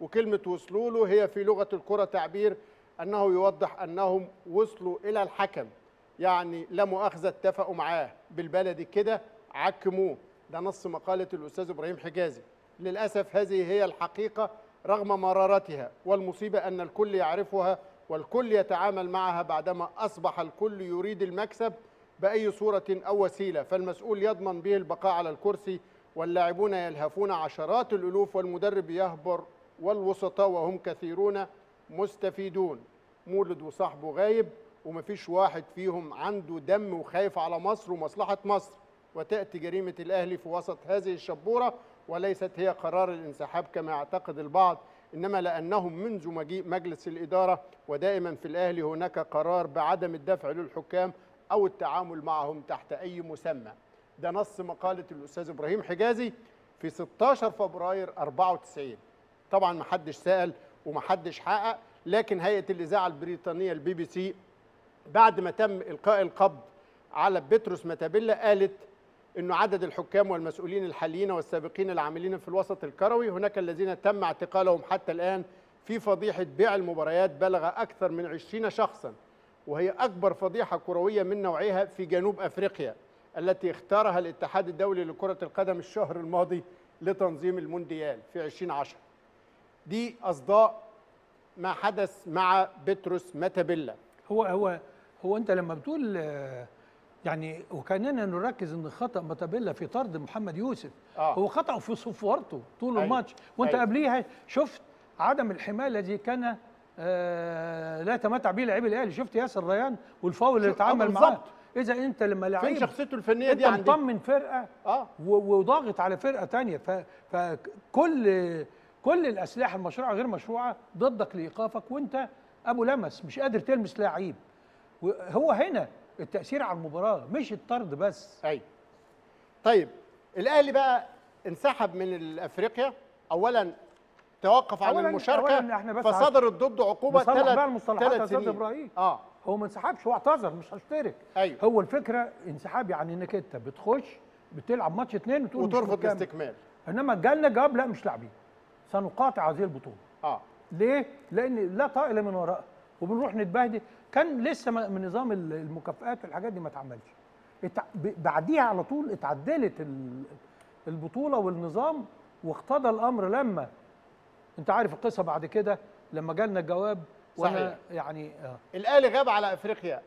وكلمة وصلوا له هي في لغة الكرة تعبير أنه يوضح أنهم وصلوا إلى الحكم يعني لا مؤاخذة اتفقوا معاه بالبلدي كده عكموه ده نص مقالة الأستاذ إبراهيم حجازي للأسف هذه هي الحقيقة رغم مرارتها والمصيبة أن الكل يعرفها والكل يتعامل معها بعدما أصبح الكل يريد المكسب بأي صورة أو وسيلة فالمسؤول يضمن به البقاء على الكرسي واللاعبون يلهفون عشرات الألوف والمدرب يهبر والوسطاء وهم كثيرون مستفيدون مولد وصاحبه غايب ومفيش واحد فيهم عنده دم وخايف على مصر ومصلحة مصر وتأتي جريمة الأهلي في وسط هذه الشبورة وليست هي قرار الانسحاب كما يعتقد البعض إنما لأنهم منذ مجيء مجلس الإدارة ودائما في الأهلي هناك قرار بعدم الدفع للحكام أو التعامل معهم تحت أي مسمى ده نص مقالة الأستاذ إبراهيم حجازي في 16 فبراير 94 طبعا ما حدش سأل وما حدش حقق لكن هيئة الإذاعة البريطانية البي بي سي بعد ما تم إلقاء القبض على بطرس متابيلا قالت انه عدد الحكام والمسؤولين الحاليين والسابقين العاملين في الوسط الكروي هناك الذين تم اعتقالهم حتى الان في فضيحه بيع المباريات بلغ اكثر من 20 شخصا وهي اكبر فضيحه كرويه من نوعها في جنوب افريقيا التي اختارها الاتحاد الدولي لكره القدم الشهر الماضي لتنظيم المونديال في 2010 دي اصداء ما حدث مع بطرس متابيلا هو هو هو انت لما بتقول آه، يعني وكاننا نركز ان خطا متابيلا في طرد محمد يوسف آه. هو خطا في صفورته طول أيوة. الماتش وانت أيوة. قبليها شفت عدم الحمايه الذي كان آه لا يتمتع به لاعبي الاهلي شفت ياسر ريان والفاول اللي شو- آه، اتعامل معاه بالظبط. اذا انت لما فين لعيب شخصيته الفنيه انت دي عندك مطمن فرقه اه و- وضاغط على فرقه تانية ف- فكل كل الاسلحه المشروعه غير مشروعه ضدك لايقافك وانت ابو لمس مش قادر تلمس لعيب هو هنا التاثير على المباراه مش الطرد بس ايوه طيب الاهلي بقى انسحب من افريقيا اولا توقف عن أولاً- المشاركه أولاً إحنا بس فصدرت ضده عقوبه نصلح ثلاث بقى المصطلحات يا ثلاث أستاذ سنين إبراهيم. اه هو ما انسحبش هو اعتذر مش هشترك أيوة. هو الفكره انسحاب يعني انك انت بتخش بتلعب ماتش اثنين وتقول مش وترفض مكمل. الاستكمال انما جالنا جواب لا مش لاعبين سنقاطع هذه البطوله اه ليه؟ لان لا طائل من وراء وبنروح نتبهدل كان لسه ما- من نظام ال- المكافآت والحاجات دي ما اتعملش اتع- ب- بعديها على طول اتعدلت ال- البطوله والنظام واقتضى الامر لما انت عارف القصه بعد كده لما جالنا الجواب وانا صحيح. يعني آه الاهلي غاب على افريقيا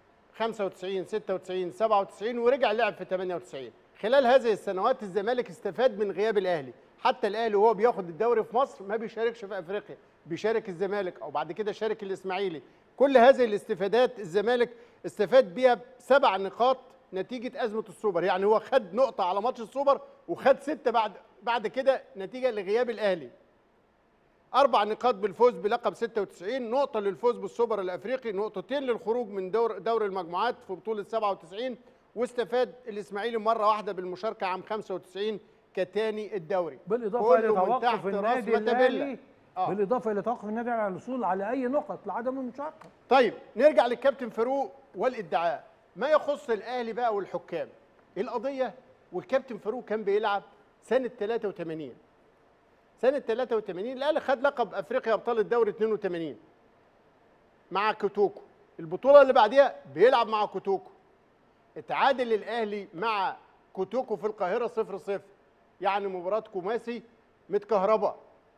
95 96 97 ورجع لعب في 98 خلال هذه السنوات الزمالك استفاد من غياب الاهلي حتى الاهلي وهو بياخد الدوري في مصر ما بيشاركش في افريقيا بيشارك الزمالك او بعد كده شارك الاسماعيلي كل هذه الاستفادات الزمالك استفاد بيها سبع نقاط نتيجه ازمه السوبر يعني هو خد نقطه على ماتش السوبر وخد سته بعد بعد كده نتيجه لغياب الاهلي أربع نقاط بالفوز بلقب 96 نقطة للفوز بالسوبر الأفريقي نقطتين للخروج من دور دور المجموعات في بطولة 97 واستفاد الإسماعيلي مرة واحدة بالمشاركة عام 95 كتاني الدوري بالاضافه الى كله من توقف تحت راس النادي متابيلا. الاهلي آه. بالاضافه الى توقف النادي الأهلي على الوصول على اي نقط لعدم المشاركه طيب نرجع للكابتن فاروق والادعاء ما يخص الأهلي بقى والحكام القضية والكابتن فاروق كان بيلعب سنة 83 سنة 83 الأهلي خد لقب أفريقيا أبطال الدوري 82 مع كوتوكو البطولة اللي بعديها بيلعب مع كوتوكو اتعادل الأهلي مع كوتوكو في القاهرة 0 0 يعني مباراة كوماسي متكهربة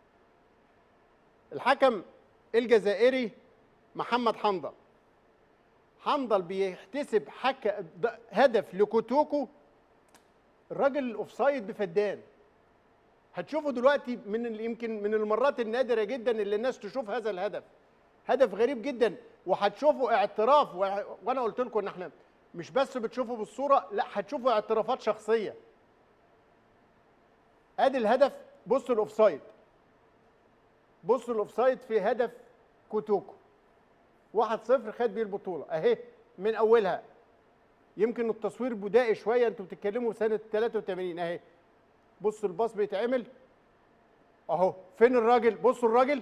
الحكم الجزائري محمد حمدل حمدل بيحتسب حك... د- هدف لكوتوكو الراجل الاوفسايد بفدان هتشوفوا دلوقتي من ال- يمكن من المرات النادره جدا اللي الناس تشوف هذا الهدف هدف غريب جدا وهتشوفوا اعتراف و... وانا قلت لكم ان احنا مش بس بتشوفوا بالصوره لا هتشوفوا اعترافات شخصيه ادي الهدف بصوا الاوفسايد بصوا الاوفسايد في هدف كوتوكو 1-0 خد بيه البطوله اهي من اولها يمكن التصوير بدائي شويه انتوا بتتكلموا سنه 83 اهي بصوا الباص بيتعمل اهو فين الراجل بصوا الراجل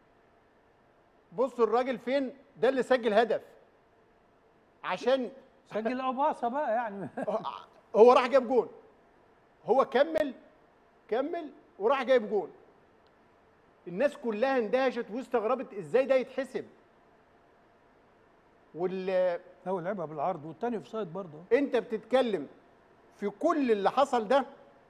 بصوا الراجل فين ده اللي سجل هدف عشان سجل او باصه بقى يعني هو راح جاب جون هو كمل كمل وراح جايب جون الناس كلها اندهشت واستغربت ازاي ده يتحسب وال هو لعبها بالعرض والتاني اوف سايد برضه انت بتتكلم في كل اللي حصل ده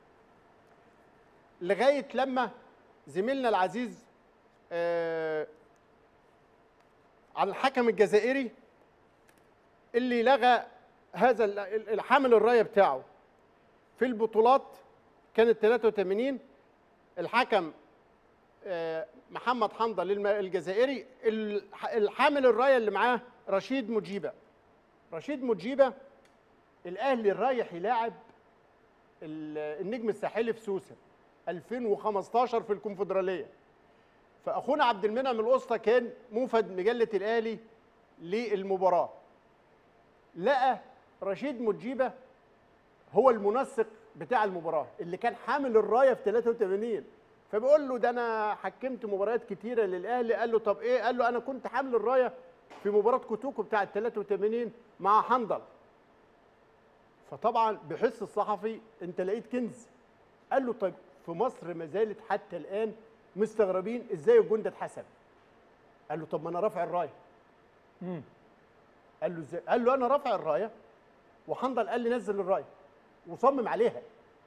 لغايه لما زميلنا العزيز آه على الحكم الجزائري اللي لغى هذا ال- ال- الحامل الرايه بتاعه في البطولات كانت 83 الحكم آه، محمد حمضه للم- الجزائري الح- الحامل الرايه اللي معاه رشيد مجيبه رشيد مجيبه الاهلي رايح يلاعب ال- النجم الساحلي في سوسه 2015 في الكونفدراليه فاخونا عبد المنعم القسطى كان موفد مجله الاهلي للمباراه لقى رشيد مجيبه هو المنسق بتاع المباراه اللي كان حامل الرايه في 83 فبيقول له ده انا حكمت مباريات كتيره للاهلي قال له طب ايه قال له انا كنت حامل الرايه في مباراه كوتوكو بتاعه 83 مع حنظل فطبعا بحس الصحفي انت لقيت كنز قال له طيب في مصر ما زالت حتى الان مستغربين ازاي الجون ده اتحسب قال له طب ما انا رافع الرايه قال له ازاي قال له انا رافع الرايه وحنظل قال لي نزل الرايه وصمم عليها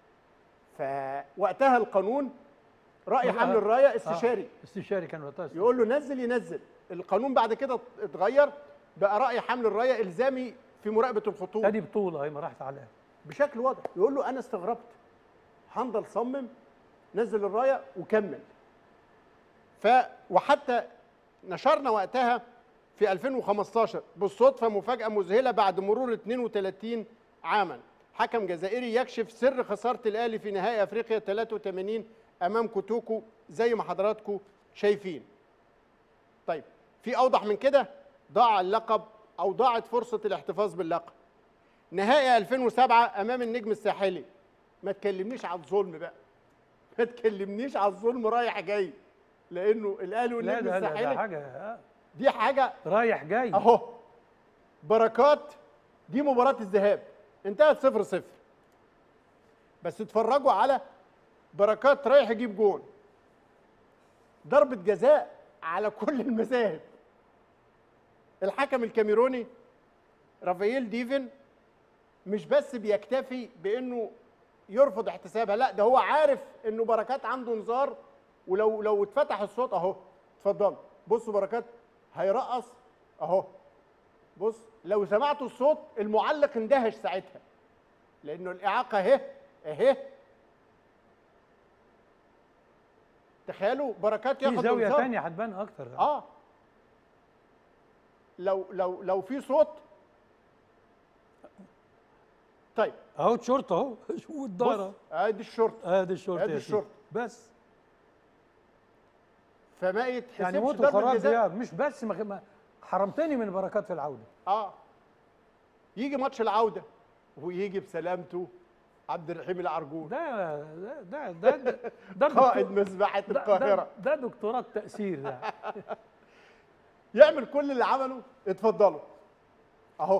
فوقتها القانون راي حمل الرايه استشاري آه. استشاري كان وقتها استشاري. يقول له نزل ينزل القانون بعد كده اتغير بقى راي حمل الرايه الزامي في مراقبه الخطوط ادي بطوله هي ما راحت عليها بشكل واضح يقول له انا استغربت حنظل صمم نزل الرايه وكمل ف وحتى نشرنا وقتها في 2015 بالصدفه مفاجاه مذهله بعد مرور 32 عاما حكم جزائري يكشف سر خساره الاهلي في نهائي افريقيا 83 امام كوتوكو زي ما حضراتكم شايفين طيب في اوضح من كده ضاع اللقب او ضاعت فرصه الاحتفاظ باللقب نهائي 2007 امام النجم الساحلي ما تكلمنيش على الظلم بقى ما تكلمنيش على الظلم رايح جاي لانه الاهلي لا والنجم ده, ده, ده الساحلي حاجه آه. دي حاجه رايح جاي اهو بركات دي مباراه الذهاب انتهت صفر صفر بس اتفرجوا على بركات رايح يجيب جون ضربة جزاء على كل المذاهب الحكم الكاميروني رافائيل ديفن مش بس بيكتفي بانه يرفض احتسابها لا ده هو عارف انه بركات عنده انذار ولو لو اتفتح الصوت اهو اتفضل بصوا بركات هيرقص اهو بص لو سمعتوا الصوت المعلق اندهش ساعتها لانه الاعاقه اهي اهي تخيلوا بركات في ياخد زاويه انذار. ثانيه هتبان اكتر اه لو لو لو في صوت طيب اهو الشورت اهو شوف بص الدارة ادي الشرطه ادي الشورت ادي يا سيدي. الشورت. بس فما يتحسبش يعني موت ضربة وخراب جزاء. دياب مش بس ما ما- حرمتني من بركات في العوده اه يجي ماتش العوده ويجي بسلامته عبد الرحيم العرجون ده ده ده ده, ده, ده قائد دكتور- مذبحه ده- القاهره ده, ده دكتوراه تأثير ده يعمل كل اللي عمله اتفضلوا اهو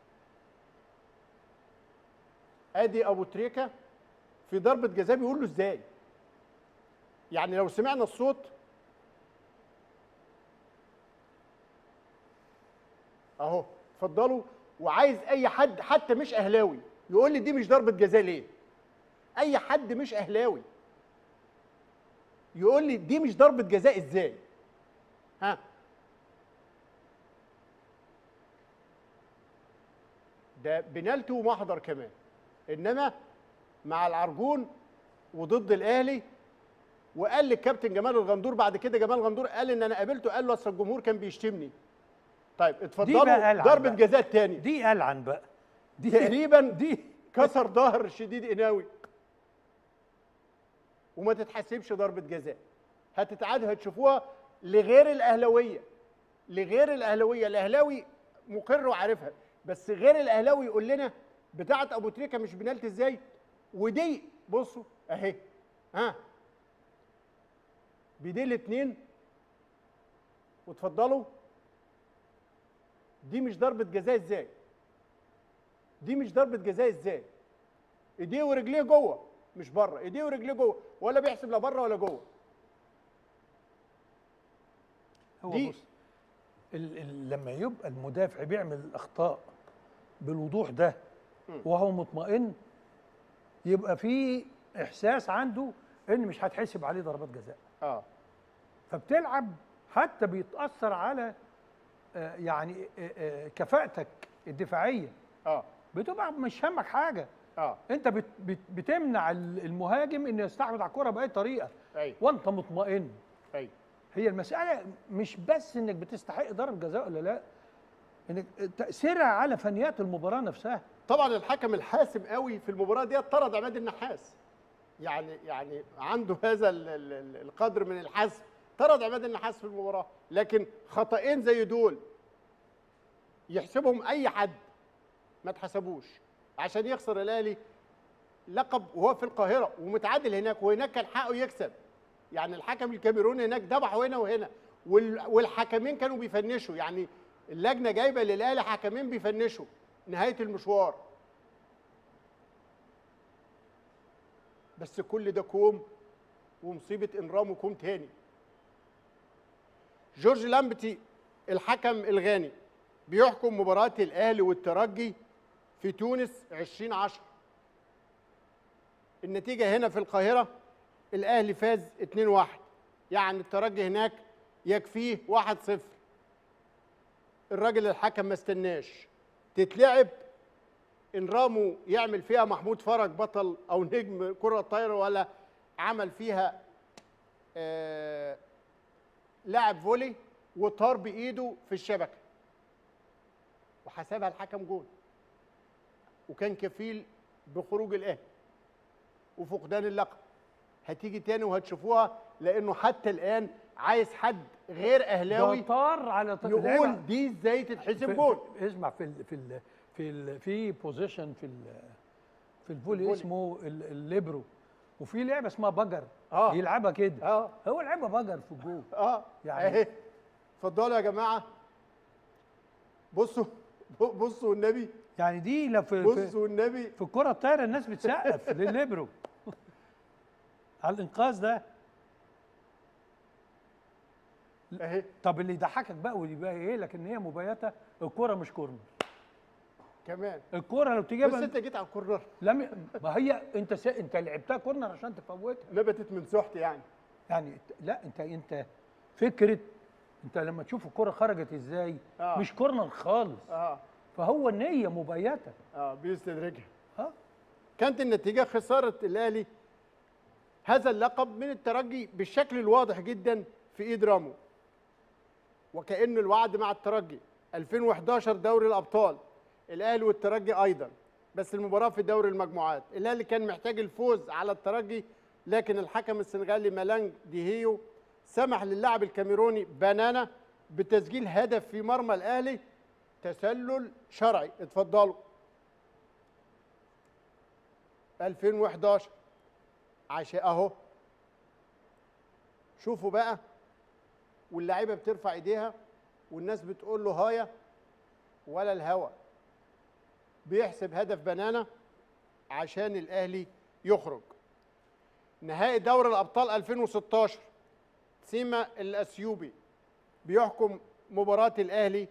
ادي ابو تريكه في ضربه جزاء بيقول له ازاي يعني لو سمعنا الصوت اهو اتفضلوا وعايز اي حد حتى مش اهلاوي يقول لي دي مش ضربه جزاء ليه اي حد مش اهلاوي يقول لي دي مش ضربه جزاء ازاي ها ده بنالتي ومحضر كمان انما مع العرجون وضد الاهلي وقال للكابتن جمال الغندور بعد كده جمال الغندور قال ان انا قابلته قال له اصل الجمهور كان بيشتمني طيب بقى اتفضلوا ألعن ضربه بقى. جزاء تاني دي ألعن بقى دي تقريبا دي كسر ظهر شديد قناوي وما تتحسبش ضربه جزاء هتتعاد هتشوفوها لغير الاهلاويه لغير الاهلاويه الاهلاوي مقر وعارفها بس غير الاهلاوي يقول لنا بتاعه ابو تريكه مش بنالتي ازاي ودي بصوا اهي ها بدي الاثنين وتفضلوا دي مش ضربه جزاء ازاي دي مش ضربه جزاء ازاي ايديه ورجليه جوه مش بره ايديه ورجليه جوه ولا بيحسب لا بره ولا جوه هو دي- بص ال ال لما يبقى المدافع بيعمل الاخطاء بالوضوح ده وهو مطمئن يبقى في احساس عنده ان مش هتحسب عليه ضربات جزاء اه فبتلعب حتى بيتاثر على آه، يعني آه، آه، كفاءتك الدفاعيه اه بتبقى مش همك حاجه اه انت بت بت بتمنع ال- المهاجم انه يستحوذ على الكره باي طريقه ايوه وانت مطمئن ايوه هي المساله مش بس انك بتستحق ضرب جزاء ولا لا انك تاثيرها على فنيات المباراه نفسها طبعا الحكم الحاسم قوي في المباراه دي طرد عماد النحاس يعني يعني عنده هذا ال- ال- ال- القدر من الحسم طرد عماد النحاس في المباراه لكن خطأين زي دول يحسبهم اي حد ما اتحسبوش عشان يخسر الاهلي لقب وهو في القاهره ومتعادل هناك وهناك كان حقه يكسب يعني الحكم الكاميروني هناك ذبحوا هنا وهنا وال- والحكمين كانوا بيفنشوا يعني اللجنه جايبه للاهلي حكمين بيفنشوا نهايه المشوار بس كل ده كوم ومصيبه انرام وكوم تاني جورج لامبتي الحكم الغاني بيحكم مباراه الاهلي والترجي في تونس 2010 النتيجه هنا في القاهره الاهلي فاز 2-1 يعني الترجي هناك يكفيه 1-0 الراجل الحكم ما استناش تتلعب ان رامو يعمل فيها محمود فرج بطل او نجم كره طايره ولا عمل فيها آه لاعب فولي وطار بايده في الشبكه وحسبها الحكم جول وكان كفيل بخروج الاهلي وفقدان اللقب هتيجي تاني وهتشوفوها لانه حتى الان عايز حد غير اهلاوي ده طار على ط- لعبة يقول دي ازاي تتحسب في- جول في- اسمع في ال في ال في ال في بوزيشن في ال في الفولي الفولي. اسمه ال- الليبرو وفي لعبه اسمها بجر آه. يلعبها كده اه هو لعبها بجر في الجول اه يعني- يعني اهي اتفضلوا يا جماعه بصوا بصوا والنبي يعني دي لو في في, بصوا والنبي في الكره الطايره الناس بتسقف للليبرو على الانقاذ ده اهي طب اللي يضحكك بقى واللي يبقى ايه لك ان هي مبيته الكره مش كورنر كمان الكره لو بس تجيبها انت جيت على الكورنر لم ما هي انت س... انت لعبتها كورنر عشان تفوتها نبتت من سحت يعني يعني لا انت انت فكره انت لما تشوف الكره خرجت ازاي آه. مش كورنر خالص اه فهو النيه مبيته اه بيستدرجها اه كانت النتيجه خساره الاهلي هذا اللقب من الترجي بالشكل الواضح جدا في ايد رامو وكأن الوعد مع الترجي 2011 دوري الابطال الاهلي والترجي ايضا بس المباراه في دوري المجموعات الاهلي كان محتاج الفوز على الترجي لكن الحكم السنغالي مالانج ديهيو سمح للاعب الكاميروني بنانا بتسجيل هدف في مرمى الاهلي تسلل شرعي اتفضلوا 2011 عشان اهو شوفوا بقى واللعيبه بترفع ايديها والناس بتقول له هايا ولا الهوى بيحسب هدف بنانا عشان الاهلي يخرج نهائي دوري الابطال 2016 سيما الاثيوبي بيحكم مباراه الاهلي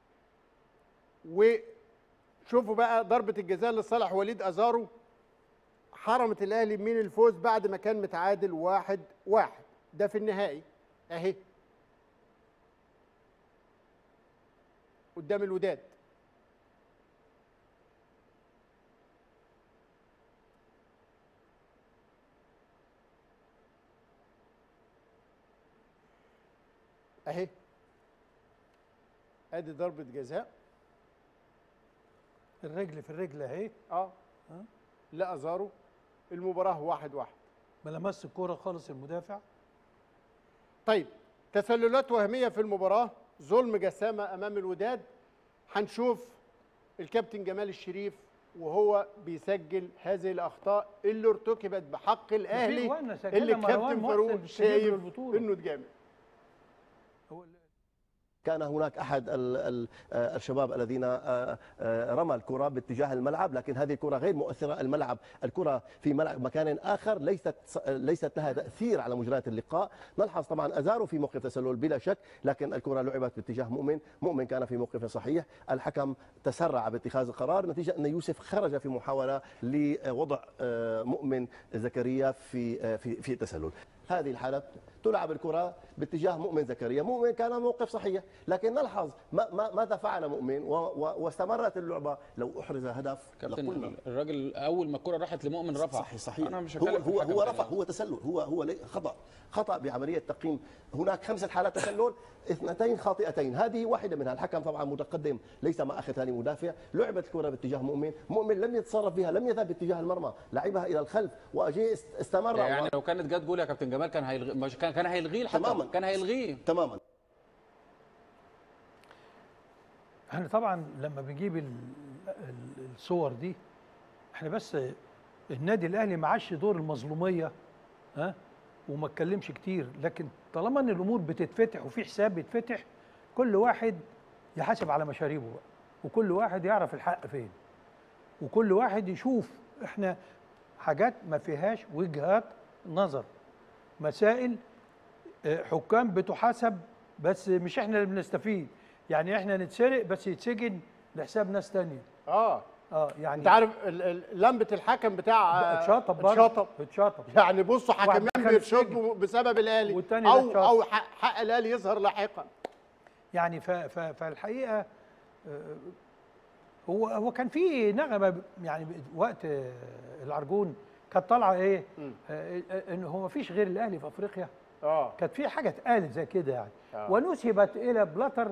وشوفوا بقى ضربه الجزاء لصالح وليد ازارو حرمت الاهلي من الفوز بعد ما كان متعادل واحد واحد ده في النهائي اهي قدام الوداد اهي ادي ضربه جزاء الرجل في الرجل اهي اه لا ازارو المباراه واحد واحد ما لمس الكوره خالص المدافع طيب تسللات وهميه في المباراه ظلم جسامه امام الوداد هنشوف الكابتن جمال الشريف وهو بيسجل هذه الاخطاء اللي ارتكبت بحق الاهلي جوانا سجلها اللي مروان الكابتن محسن فاروق في سجل شايف البطولة. انه اتجامل هو ال- كان هناك احد ال ال آه، الشباب الذين آه، آه، رمى الكره باتجاه الملعب لكن هذه الكره غير مؤثره الملعب الكره في ملعب مكان اخر ليست ليست لها تاثير على مجريات اللقاء نلحظ طبعا ازارو في موقف تسلل بلا شك لكن الكره لعبت باتجاه مؤمن مؤمن كان في موقف صحيح الحكم تسرع باتخاذ القرار نتيجه ان يوسف خرج في محاوله لوضع آه، مؤمن زكريا في آه، في في التسلل هذه الحالة تلعب الكرة باتجاه مؤمن زكريا مؤمن كان موقف صحيح لكن نلحظ ما ما ماذا فعل مؤمن و و واستمرت اللعبة لو أحرز هدف لقلنا كابتن الراجل اول ما الكره راحت لمؤمن رفع صحيح صحيح انا مش هو هتكلم في هو الحكم هو تاني. رفع هو تسلل هو هو لي- خطا خطا بعمليه تقييم هناك خمسه حالات تسلل اثنتين خاطئتين هذه واحده منها الحكم طبعا متقدم ليس مع اخر ثاني مدافع لعبت الكره باتجاه مؤمن مؤمن لم يتصرف بها لم يذهب باتجاه المرمى لعبها الى الخلف واجي است- استمر يعني لو كانت جت جول يا كابتن جمال كان هيلغي مش كان كان هيلغيه الحكم تماماً. كان هيلغيه تماما احنا طبعا لما بنجيب ال- ال- الصور دي احنا بس النادي الاهلي ما عادش دور المظلوميه ها وما اتكلمش كتير لكن طالما ان الامور بتتفتح وفي حساب بيتفتح كل واحد يحاسب على مشاريبه بقى وكل واحد يعرف الحق فين وكل واحد يشوف احنا حاجات ما فيهاش وجهات نظر مسائل آه، حكام بتحاسب بس مش احنا اللي بنستفيد يعني احنا نتسرق بس يتسجن لحساب ناس تانية اه اه يعني انت عارف ال- ال- لمبه الحكم بتاع اتشطب برضه اتشطب اتشطب يعني بصوا واحد حكمان دخل بيتشطبوا بسبب الاهلي والتاني ده او اتشطب. او حق, حق الاهلي يظهر لاحقا يعني ف ف فالحقيقه آه، هو هو كان في نغمه ب- يعني ب- وقت آه، العرجون كانت طالعه ايه؟ مم. آه، آه، ان هو ما فيش غير الاهلي في افريقيا اه كانت في حاجه اتقالت زي كده يعني آه. ونسبت الى بلاتر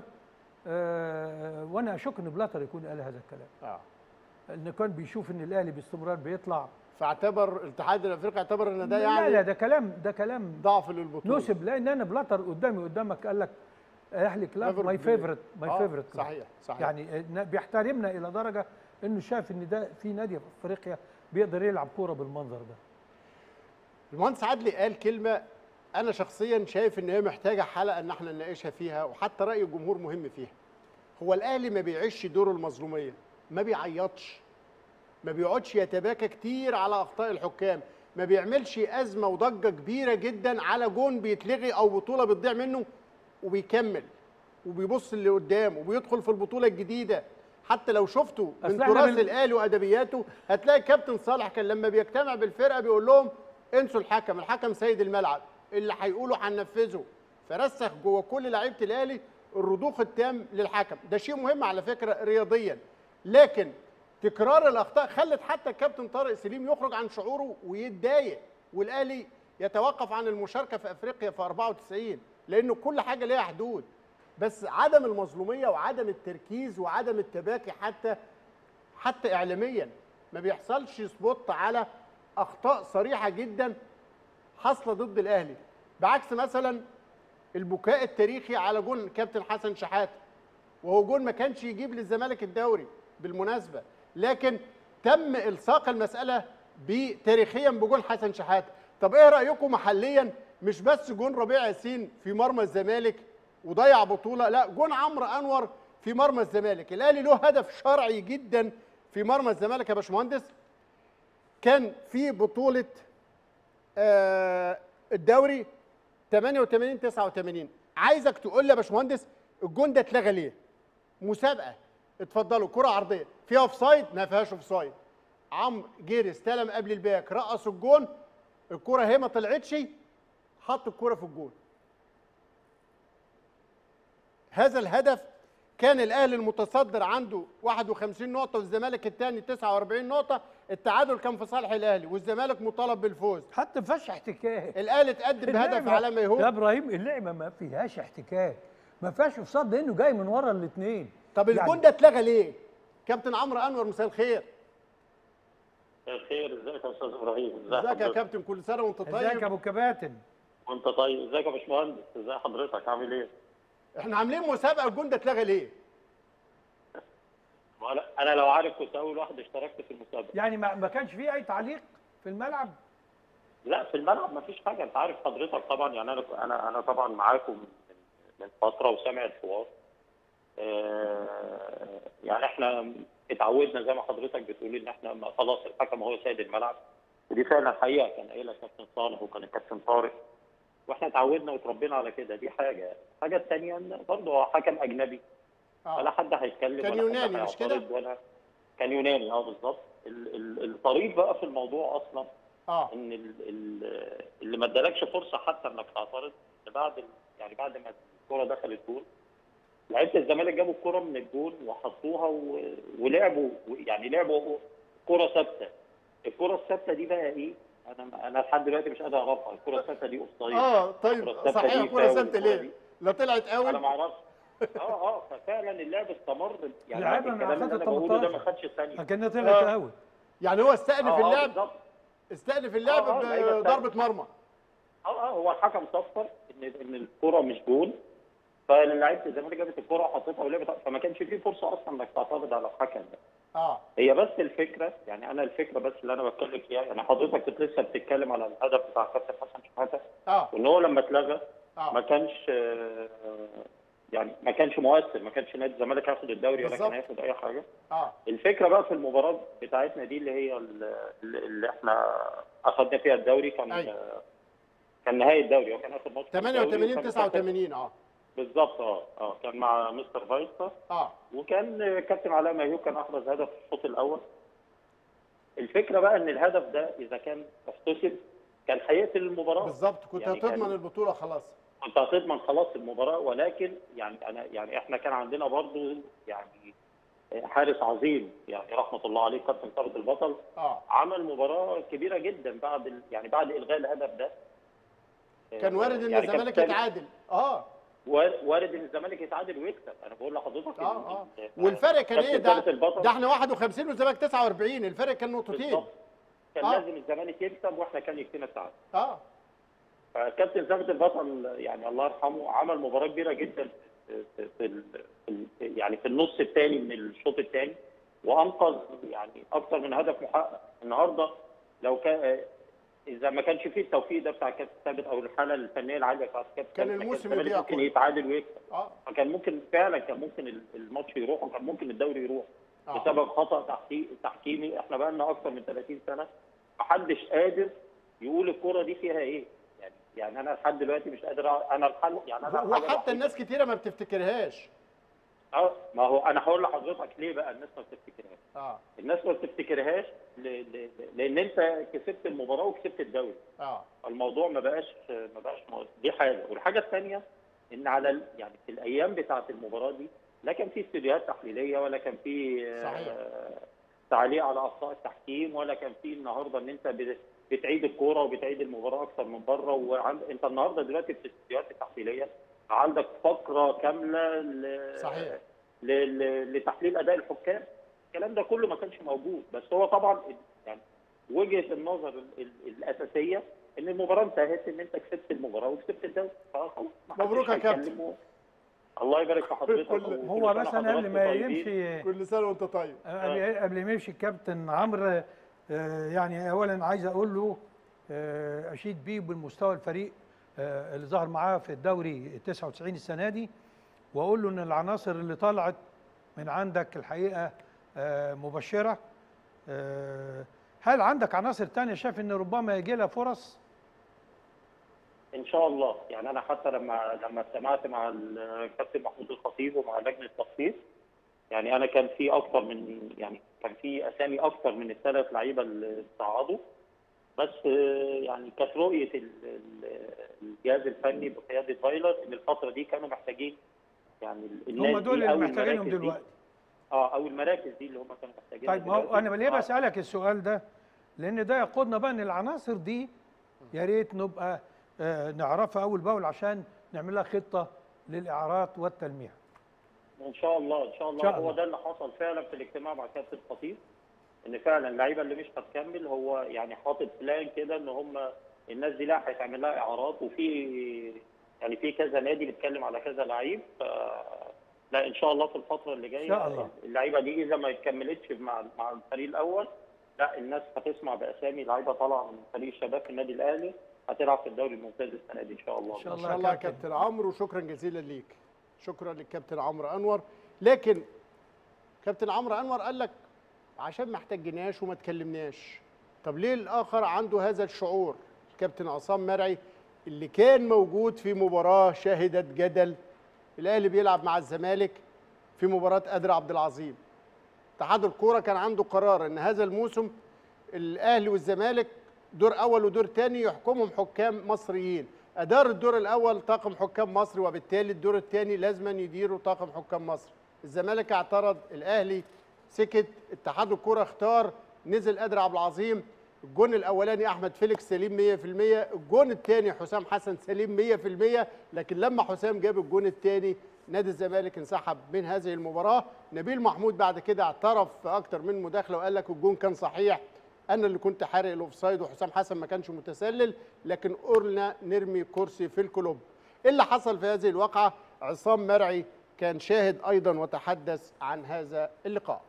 آه، وانا اشك ان بلاتر يكون قال هذا الكلام اه ان كان بيشوف ان الاهلي باستمرار بيطلع فاعتبر الاتحاد الافريقي اعتبر ان ده لا يعني لا ده كلام ده كلام ضعف للبطوله نسب لان انا بلاتر قدامي قدامك قال لك اهلي كلاب Favorite ماي play. فيفرت ماي آه، فيفرت صحيح صحيح يعني آه، بيحترمنا الى درجه انه شايف ان ده في نادي في افريقيا بيقدر يلعب كوره بالمنظر ده المهندس عدلي قال كلمه انا شخصيا شايف ان هي محتاجه حلقه ان احنا نناقشها فيها وحتى راي الجمهور مهم فيها هو الاهلي ما بيعيش دور المظلوميه ما بيعيطش ما بيقعدش يتباكى كتير على اخطاء الحكام ما بيعملش ازمه وضجه كبيره جدا على جون بيتلغي او بطوله بتضيع منه وبيكمل وبيبص اللي قدام وبيدخل في البطوله الجديده حتى لو شفته من أصل إحنا تراث بال- الاهلي وادبياته هتلاقي كابتن صالح كان لما بيجتمع بالفرقه بيقول لهم انسوا الحكم الحكم سيد الملعب اللي هيقوله هننفذه فرسخ جوه كل لعيبه الاهلي الرضوخ التام للحكم ده شيء مهم على فكره رياضيا لكن تكرار الاخطاء خلت حتى الكابتن طارق سليم يخرج عن شعوره ويتضايق والاهلي يتوقف عن المشاركه في افريقيا في 94 لانه كل حاجه ليها حدود بس عدم المظلوميه وعدم التركيز وعدم التباكي حتى حتى اعلاميا ما بيحصلش سبوت على اخطاء صريحه جدا حاصله ضد الاهلي بعكس مثلا البكاء التاريخي على جون كابتن حسن شحاته وهو جون ما كانش يجيب للزمالك الدوري بالمناسبه لكن تم الصاق المساله بتاريخيا بجون حسن شحاته طب ايه رايكم محليا مش بس جون ربيع ياسين في مرمى الزمالك وضيع بطوله لا جون عمرو انور في مرمى الزمالك الاهلي له هدف شرعي جدا في مرمى الزمالك يا باشمهندس كان في بطوله آه الدوري 88 89 عايزك تقول لي يا باشمهندس الجون ده اتلغى ليه؟ مسابقه اتفضلوا كره عرضيه فيها اوف سايد ما فيهاش اوف سايد عمرو جري استلم قبل الباك رقص الجون الكره هي ما طلعتش حط الكره في الجون هذا الهدف كان الاهلي المتصدر عنده 51 نقطه والزمالك الثاني 49 نقطه التعادل كان في صالح الاهلي والزمالك مطالب بالفوز حتى ما فيهاش احتكاك الاهلي اتقدم بهدف اللعبة- على ما يا يهون ابراهيم اللعبه ما فيهاش احتكاك ما فيهاش اوفسايد لانه جاي من ورا الاثنين طب الجون ده اتلغى ليه؟ كابتن عمرو انور مساء الخير الخير ازيك يا استاذ ابراهيم ازي ازيك يا حضرتك كابتن كل سنه وانت ازيك يا طيب ابو كباتن وانت طيب ازيك يا باشمهندس ازي حضرتك عامل ايه احنا عاملين مسابقه الجون ده اتلغى ليه؟ ما أنا- انا لو عارف كنت اول واحد اشتركت في المسابقه يعني ما, ما كانش فيه اي تعليق في الملعب لا في الملعب ما فيش حاجه انت عارف حضرتك طبعا يعني انا انا انا طبعا معاكم من, من من فتره وسامع الحوار آه، يعني احنا اتعودنا زي ما حضرتك بتقول ان احنا ما- خلاص الحكم هو سيد الملعب ودي فعلا حقيقه كان قايلها كابتن صالح وكان الكابتن طارق واحنا اتعودنا وتربينا على كده دي حاجه الحاجه الثانيه ان برضه هو حكم اجنبي ولا اه حد هيتكلم كان ولا حد يوناني مش كده؟ هيعترض ولا كان يوناني اه بالظبط ال- ال- الطريف بقى في الموضوع اصلا اه ان ال- ال- اللي ما ادالكش فرصه حتى انك تعترض إن بعد ال- يعني بعد ما الكوره دخلت جول لعيبه الزمالك جابوا الكوره من الجول وحطوها و... ولعبوا يعني لعبوا كوره ثابته الكوره الثابته دي بقى ايه؟ انا انا لحد دلوقتي مش قادر اعرفها الكوره الثابته دي اوفسايد اه الكرة طيب الثابتة صحيح دي كرة فاول، ثابتة الكرة ليه؟ دي. لا طلعت انا اوت ما اعرفش اه اه ففعلا اللعب استمر يعني لعبها الكلام مع اللي خط انا بقوله ده ما 18. خدش ثانيه لكنها طلعت آه. اوت يعني هو استأنف اه اه اللعب بالظبط استأنف اللعب آه، آه، لعيبة بضربة مرمى اه اه هو الحكم صفر ان ان الكره مش جول فلعيبه الزمالك جابت الكره وحطيتها ولعبت فما كانش فيه فرصه اصلا انك تعترض على الحكم ده اه هي بس الفكره يعني انا الفكره بس اللي انا بتكلم فيها يعني حضرتك كنت لسه بتتكلم على الهدف بتاع كابتن حسن شحاته اه وان هو لما اتلغى ما اه كانش آه، يعني ما كانش مؤثر ما كانش نادي الزمالك هياخد الدوري ولا بالظبط. كان هياخد اي حاجه اه الفكره بقى في المباراه بتاعتنا دي اللي هي ال- اللي احنا اخذنا فيها الدوري كان أيوة. كان نهائي الدوري هو كان اخر ماتش في الدوري 88 وكان- 89 اه بالظبط اه اه كان مع مستر فايسا اه وكان كابتن علاء مايو كان احرز هدف في الشوط الاول الفكره بقى ان الهدف ده اذا كان احتسب كان هيقتل المباراه بالظبط كنت يعني هتضمن كان- البطولة خلاص كنت هتضمن خلاص المباراه ولكن يعني انا يعني احنا كان عندنا برضو يعني حارس عظيم يعني رحمه الله عليه كابتن ثابت البطل اه عمل مباراه كبيره جدا بعد ال- يعني بعد الغاء الهدف ده كان وارد ان يعني كان الزمالك سابق- يتعادل اه وار- وارد ان الزمالك يتعادل ويكسب انا بقول لحضرتك اه إن- اه إن- والفرق كان كابتن ايه ده ثابت البطل ده احنا 51 والزمالك 49 الفرق كان نقطتين بالظبط كان آه. لازم الزمالك يكسب واحنا كان يكفينا التعادل اه فكابتن ثابت البطل يعني الله يرحمه عمل مباراه كبيره جدا في, في, في, ال- في ال- يعني في النص الثاني من الشوط الثاني وانقذ يعني اكثر من هدف محقق النهارده لو كان اذا ما كانش فيه التوفيق ده بتاع كابتن ثابت او الحاله الفنيه العاليه بتاعت كابتن كان ثابت، الموسم الزمالك يضيع ممكن كله. يتعادل ويكسب اه فكان ممكن فعلا كان ممكن ال- الماتش يروح وكان ممكن الدوري يروح آه. بسبب خطا تحقيق تحكيمي احنا بقى لنا اكثر من 30 سنه محدش قادر يقول الكره دي فيها ايه يعني يعني انا لحد دلوقتي مش قادر أ- انا الحل يعني انا الحاجة وحتى الوحيدة- الناس كتيرة ما بتفتكرهاش اه ما هو انا هقول لحضرتك ليه بقى الناس ما بتفتكرهاش اه الناس ما بتفتكرهاش ل... ل... لان انت كسبت المباراه وكسبت الدوري اه الموضوع ما بقاش ما بقاش مو- دي حاجه والحاجه الثانيه ان على ال... يعني في الايام بتاعه المباراه دي لا كان في استوديوهات تحليليه ولا كان في آه، صحيح. تعليق على اخطاء التحكيم ولا كان في النهارده ان انت بت- بتعيد الكوره وبتعيد المباراه اكثر من بره وعند... انت النهارده دلوقتي في الاستوديوهات التحليليه عندك فقره كامله ل... صحيح ل... ل... لتحليل اداء الحكام الكلام ده كله ما كانش موجود بس هو طبعا يعني وجهه النظر ال... ال... الاساسيه ان المباراه انتهت ان انت كسبت المباراه وكسبت الدوري فخلاص ما حدش مبروك يا كابتن. هيتكلم و- الله يبارك في حضرتك كل- وكل هو سنة بس انا قبل حضراتكم ما طيبين. يمشي كل سنة وانت طيب قبل قبل ما يمشي الكابتن عمرو آه، يعني اولا عايز اقول له آه، اشيد بيه بالمستوى الفريق آه، اللي ظهر معاه في الدوري 99 السنه دي واقول له ان العناصر اللي طلعت من عندك الحقيقه آه، مبشره آه، هل عندك عناصر تانية شايف ان ربما يجي لها فرص؟ ان شاء الله يعني انا حتى لما لما اجتمعت مع الكابتن محمود الخطيب ومع لجنه التخطيط يعني انا كان في اكتر من يعني كان في اسامي اكتر من الثلاث لعيبه اللي صعدوا بس آه، يعني كانت رؤيه ال- ال- الجهاز الفني بقياده فايلر ان الفتره دي كانوا محتاجين يعني الناس هم دول دي اللي أو محتاجينهم المراكز دي- دلوقتي اه او المراكز دي اللي هم كانوا محتاجينها طيب ما هو دلوقتي. انا ليه آه. بسالك السؤال ده؟ لان ده يقودنا بقى ان العناصر دي يا ريت نبقى آه، نعرفها اول باول عشان نعمل لها خطه للاعارات والتلميع. ان شاء الله ان شاء الله, شاء هو الله. ده اللي حصل فعلا في الاجتماع مع كابتن خطيب ان فعلا اللعيبه اللي مش هتكمل هو يعني حاطط بلان كده ان هم الناس دي لا هيتعمل لها اعارات وفي يعني في كذا نادي بيتكلم على كذا لعيب ف لا ان شاء الله في الفتره اللي جايه إن شاء الله. اللعيبه دي اذا ما كملتش مع مع الفريق الاول لا الناس هتسمع باسامي لعيبه طالعه من فريق الشباب في النادي الاهلي هتلعب في الدوري الممتاز السنه دي ان شاء الله إن شاء ان الله شاء يا الله يا كابتن. كابتن عمرو وشكرا جزيلا ليك شكرا للكابتن عمرو انور لكن كابتن عمرو انور قال لك عشان ما احتجناش وما تكلمناش طب ليه الاخر عنده هذا الشعور الكابتن عصام مرعي اللي كان موجود في مباراه شهدت جدل الاهلي بيلعب مع الزمالك في مباراه قادر عبد العظيم اتحاد الكوره كان عنده قرار ان هذا الموسم الاهلي والزمالك دور اول ودور تاني يحكمهم حكام مصريين ادار الدور الاول طاقم حكام مصري وبالتالي الدور الثاني لازما يديره طاقم حكام مصري الزمالك اعترض الاهلي سكت اتحاد الكوره اختار نزل قادر عبد العظيم الجون الاولاني احمد فيليكس سليم 100% الجون الثاني حسام حسن سليم 100% لكن لما حسام جاب الجون الثاني نادي الزمالك انسحب من هذه المباراه نبيل محمود بعد كده اعترف في اكتر من مداخله وقال لك الجون كان صحيح انا اللي كنت حارق الاوفسايد وحسام حسن ما كانش متسلل لكن قلنا نرمي كرسي في الكلوب ايه اللي حصل في هذه الواقعه عصام مرعي كان شاهد ايضا وتحدث عن هذا اللقاء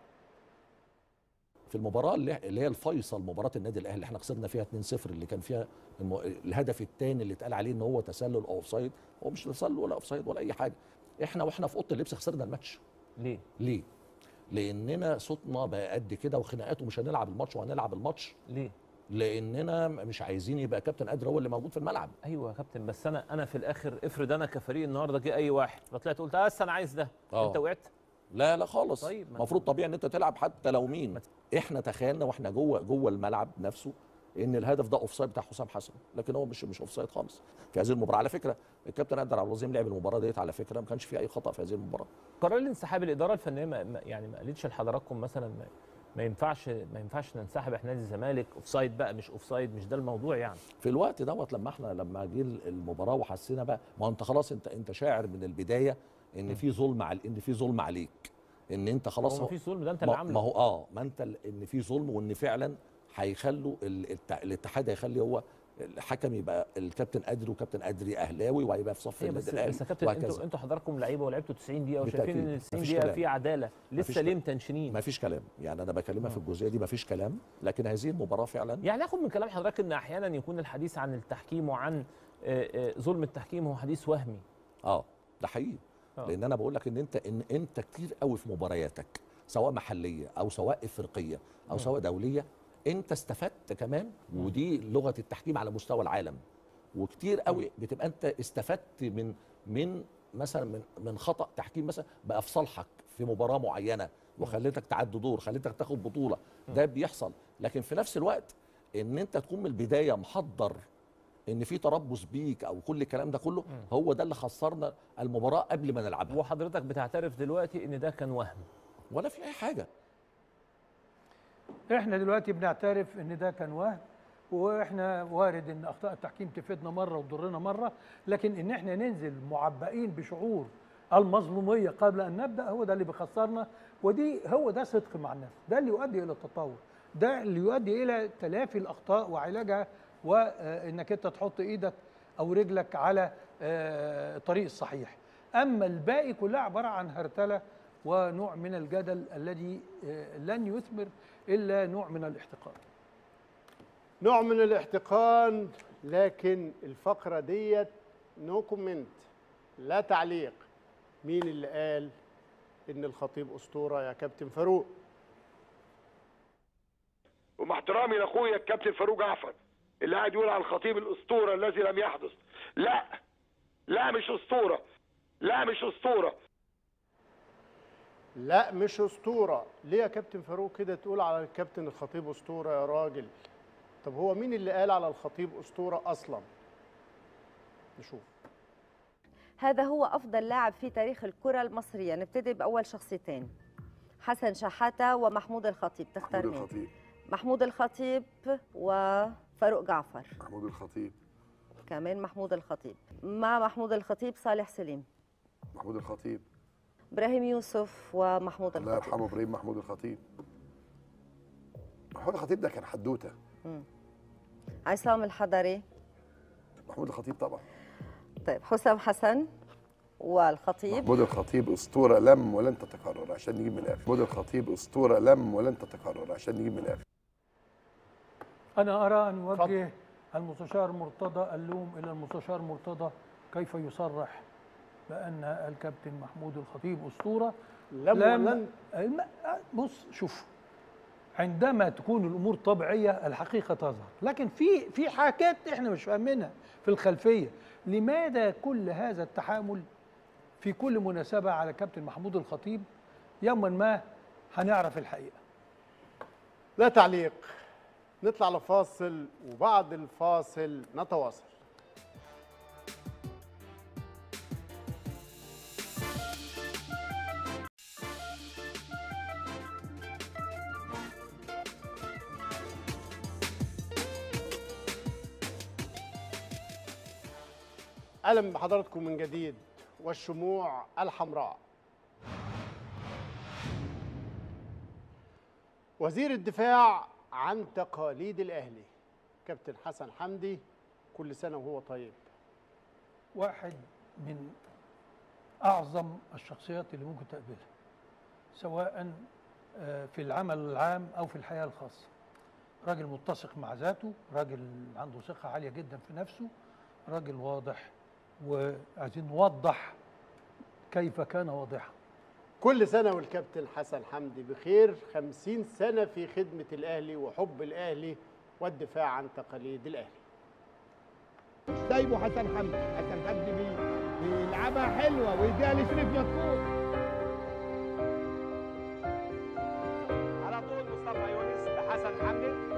في المباراه اللي اللي هي الفيصل مباراه النادي الاهلي اللي احنا خسرنا فيها 2-0 اللي كان فيها الم... الهدف الثاني اللي اتقال عليه ان هو تسلل او اوفسايد هو مش تسلل ولا اوفسايد ولا اي حاجه احنا واحنا في اوضه اللبس خسرنا الماتش ليه؟ ليه لاننا صوتنا بقى قد كده وخناقات ومش هنلعب الماتش وهنلعب الماتش ليه؟ لاننا مش عايزين يبقى كابتن قادر هو اللي موجود في الملعب ايوه يا كابتن بس انا انا في الاخر افرض انا كفريق النهارده جه اي واحد فطلعت قلت بس انا عايز ده آه. انت وقعت لا لا خالص طيب، ما المفروض طبيعي ان انت تلعب حتى لو مين ما احنا تخيلنا واحنا جوه جوه الملعب نفسه ان الهدف ده اوفسايد بتاع حسام حسن لكن هو مش مش اوفسايد خالص في هذه المباراه على فكره الكابتن قدر عبد العظيم لعب المباراه ديت على فكره ما كانش فيه اي خطا في هذه المباراه قرار الانسحاب الاداره الفنيه ما ما- يعني ما قالتش لحضراتكم مثلا ما, ما ينفعش ما ينفعش ننسحب احنا نادي الزمالك اوفسايد بقى مش اوفسايد مش ده الموضوع يعني في الوقت دوت لما احنا لما جه المباراه وحسينا بقى ما هو انت خلاص انت انت شاعر من البدايه ان في ظلم على ان في ظلم عليك ان انت خلاص هو مفيش ظلم ده انت ما, اللي عامله ما هو اه ما انت ال- ان في ظلم وان فعلا هيخلوا ال- الت- الاتحاد هيخلي هو الحكم يبقى الكابتن قادري وكابتن قادري اهلاوي وهيبقى في صف ايوه بس النادي الاهلي بس يا كابتن انتوا وهكذا انتوا حضراتكم لعيبه ولعبتوا 90 دقيقه وشايفين ان ال 90 مفيش دقيقه كلام. في عداله مفيش لسه ليه كلام. متنشنين ما فيش كلام يعني انا بكلمك في الجزئيه دي ما فيش كلام لكن هذه المباراه فعلا يعني اخد من كلام حضرتك ان احيانا يكون الحديث عن التحكيم وعن آه، آه، ظلم التحكيم هو حديث وهمي اه ده حقيقي آه. لان انا بقول لك ان انت ان انت كتير قوي في مبارياتك سواء محليه او سواء افريقيه او سواء دوليه انت استفدت كمان ودي لغه التحكيم على مستوى العالم وكتير قوي بتبقى انت استفدت من من مثلا من من خطا تحكيم مثلا بقى في صالحك في مباراه معينه وخليتك تعدي دور خليتك تاخد بطوله ده بيحصل لكن في نفس الوقت ان انت تكون من البدايه محضر ان في تربص بيك او كل الكلام ده كله هو ده اللي خسرنا المباراه قبل ما نلعبها وحضرتك بتعترف دلوقتي ان ده كان وهم ولا في اي حاجه احنا دلوقتي بنعترف ان ده كان وهم واحنا وارد ان اخطاء التحكيم تفيدنا مره وتضرنا مره لكن ان احنا ننزل معبئين بشعور المظلوميه قبل ان نبدا هو ده اللي بيخسرنا ودي هو ده صدق مع النفس ده اللي يؤدي الى التطور ده اللي يؤدي الى تلافي الاخطاء وعلاجها وانك انت تحط ايدك او رجلك على آه، الطريق الصحيح اما الباقي كلها عباره عن هرتله ونوع من الجدل الذي آه، لن يثمر الا نوع من الاحتقار نوع من الاحتقان لكن الفقرة ديت نو كومنت لا تعليق مين اللي قال ان الخطيب اسطورة يا كابتن فاروق ومع احترامي لاخويا الكابتن فاروق جعفر اللي قاعد يقول على الخطيب الاسطوره الذي لم يحدث لا لا مش اسطوره لا مش اسطوره لا مش اسطورة ليه يا كابتن فاروق كده تقول على الكابتن الخطيب اسطورة يا راجل طب هو مين اللي قال على الخطيب اسطورة اصلا نشوف هذا هو أفضل لاعب في تاريخ الكرة المصرية نبتدي بأول شخصيتين حسن شحاتة ومحمود الخطيب تختار محمود مين؟ الخطيب محمود الخطيب وفاروق جعفر محمود الخطيب كمان محمود الخطيب مع محمود الخطيب صالح سليم محمود الخطيب إبراهيم يوسف ومحمود الله الخطيب يرحمه ابراهيم محمود الخطيب محمود الخطيب ده كان حدوته مم. عصام الحضري محمود الخطيب طبعا طيب حسام حسن والخطيب محمود الخطيب اسطوره لم ولن تتكرر عشان نجيب من الاخر محمود الخطيب اسطوره لم ولن تتكرر عشان نجيب من الاخر انا ارى ان نوجه المستشار مرتضى اللوم الى المستشار مرتضى كيف يصرح بان الكابتن محمود الخطيب اسطوره لم ولن الم- بص شوف عندما تكون الامور طبيعيه الحقيقه تظهر لكن في في حاجات احنا مش فاهمينها في الخلفيه لماذا كل هذا التحامل في كل مناسبه على كابتن محمود الخطيب يوما ما هنعرف الحقيقه لا تعليق نطلع لفاصل وبعد الفاصل نتواصل اهلا بحضراتكم من جديد والشموع الحمراء وزير الدفاع عن تقاليد الاهلي كابتن حسن حمدي كل سنه وهو طيب واحد من اعظم الشخصيات اللي ممكن تقابلها سواء آه، في العمل العام او في الحياه الخاصه راجل متسق مع ذاته راجل عنده ثقه عاليه جدا في نفسه راجل واضح وعايزين نوضح كيف كان واضحا كل سنه والكابتن حسن حمدي بخير خمسين سنه في خدمه الاهلي وحب الاهلي والدفاع عن تقاليد الاهلي سايبه حسن حمدي حسن حمدي بي- بيلعبها حلوه ويديها لشريف مدفوع على طول مصطفى يونس لحسن حمدي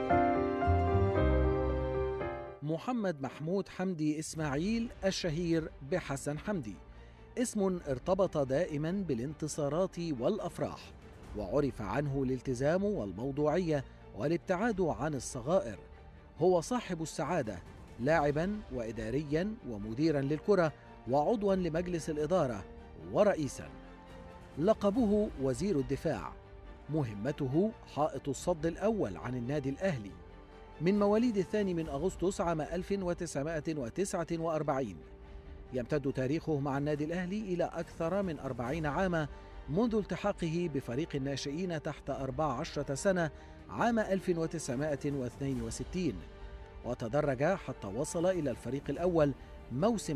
محمد محمود حمدي إسماعيل الشهير بحسن حمدي اسم ارتبط دائما بالانتصارات والأفراح وعرف عنه الالتزام والموضوعية والابتعاد عن الصغائر هو صاحب السعادة لاعبا وإداريا ومديرا للكرة وعضوا لمجلس الإدارة ورئيسا لقبه وزير الدفاع مهمته حائط الصد الأول عن النادي الأهلي من مواليد الثاني من أغسطس عام 1949 يمتد تاريخه مع النادي الأهلي إلى أكثر من أربعين عاما منذ التحاقه بفريق الناشئين تحت 14 سنة عام 1962 وتدرج حتى وصل إلى الفريق الأول موسم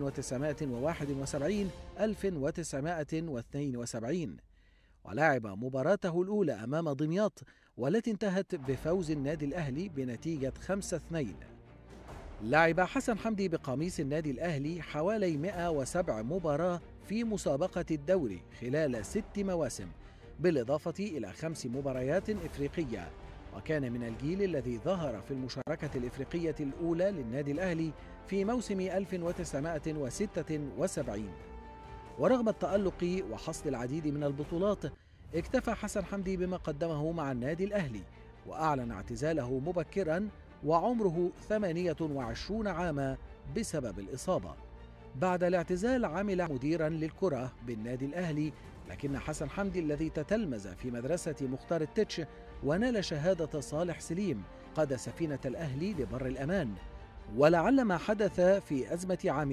1971 1972 ولعب مباراته الأولى أمام دمياط والتي انتهت بفوز النادي الأهلي بنتيجة 5-2 لعب حسن حمدي بقميص النادي الأهلي حوالي 107 مباراة في مسابقة الدوري خلال ست مواسم بالإضافة إلى خمس مباريات إفريقية وكان من الجيل الذي ظهر في المشاركة الإفريقية الأولى للنادي الأهلي في موسم 1976 ورغم التألق وحصد العديد من البطولات اكتفى حسن حمدي بما قدمه مع النادي الأهلي وأعلن اعتزاله مبكرا وعمره 28 عاما بسبب الإصابة بعد الاعتزال عمل مديرا للكرة بالنادي الأهلي لكن حسن حمدي الذي تتلمذ في مدرسة مختار التتش ونال شهادة صالح سليم قاد سفينة الأهلي لبر الأمان ولعل ما حدث في أزمة عام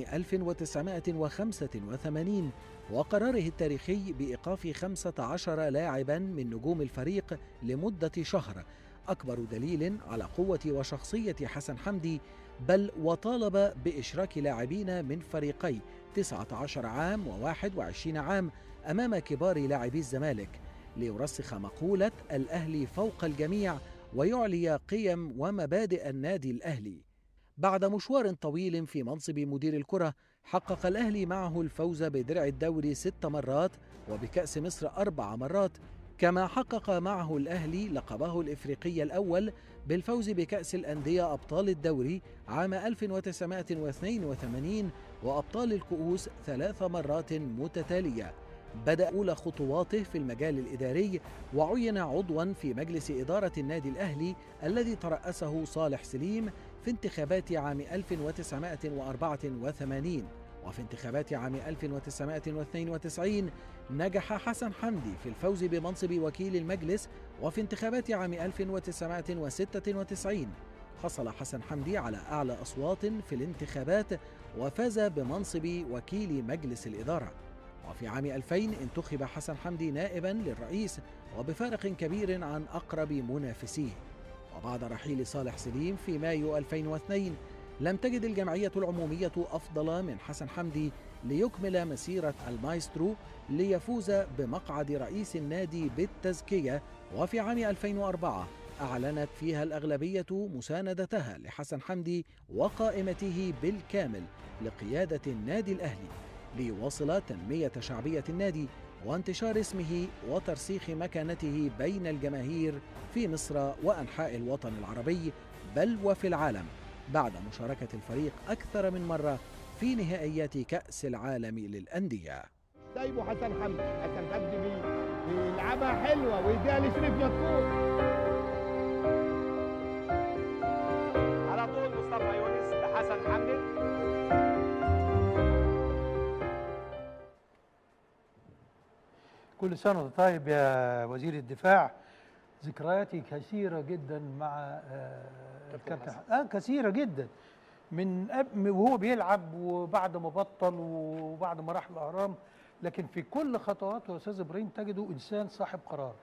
1985 وقراره التاريخي بإيقاف 15 لاعبا من نجوم الفريق لمدة شهر أكبر دليل على قوة وشخصية حسن حمدي بل وطالب بإشراك لاعبين من فريقي 19 عام و21 عام أمام كبار لاعبي الزمالك ليرسخ مقولة الأهلي فوق الجميع ويعلي قيم ومبادئ النادي الأهلي بعد مشوار طويل في منصب مدير الكرة حقق الأهلي معه الفوز بدرع الدوري ست مرات وبكأس مصر أربع مرات كما حقق معه الأهلي لقبه الإفريقي الأول بالفوز بكأس الأندية أبطال الدوري عام 1982 وأبطال الكؤوس ثلاث مرات متتالية بدأ أولى خطواته في المجال الإداري وعين عضوا في مجلس إدارة النادي الأهلي الذي ترأسه صالح سليم في انتخابات عام 1984 وفي انتخابات عام 1992 نجح حسن حمدي في الفوز بمنصب وكيل المجلس وفي انتخابات عام 1996 حصل حسن حمدي على أعلى أصوات في الانتخابات وفاز بمنصب وكيل مجلس الإدارة وفي عام 2000 انتخب حسن حمدي نائبا للرئيس وبفارق كبير عن أقرب منافسيه وبعد رحيل صالح سليم في مايو 2002 لم تجد الجمعية العمومية أفضل من حسن حمدي ليكمل مسيرة المايسترو ليفوز بمقعد رئيس النادي بالتزكية وفي عام 2004 أعلنت فيها الأغلبية مساندتها لحسن حمدي وقائمته بالكامل لقيادة النادي الأهلي ليواصل تنمية شعبية النادي وانتشار اسمه وترسيخ مكانته بين الجماهير في مصر وأنحاء الوطن العربي بل وفي العالم بعد مشاركة الفريق أكثر من مرة في نهائيات كأس العالم للأندية سايبه حسن حمدي حسن حمدي بي- بيلعبها حلوه ويديها لشريف مدفوع على طول مصطفى يونس لحسن حمدي كل سنة وانت طيب يا وزير الدفاع ذكرياتي كثيرة جدا مع آه، الكابتن اه كثيرة جدا من أب- من وهو بيلعب وبعد ما بطل وبعد ما راح الأهرام لكن في كل خطواته يا أستاذ إبراهيم تجده إنسان صاحب قرار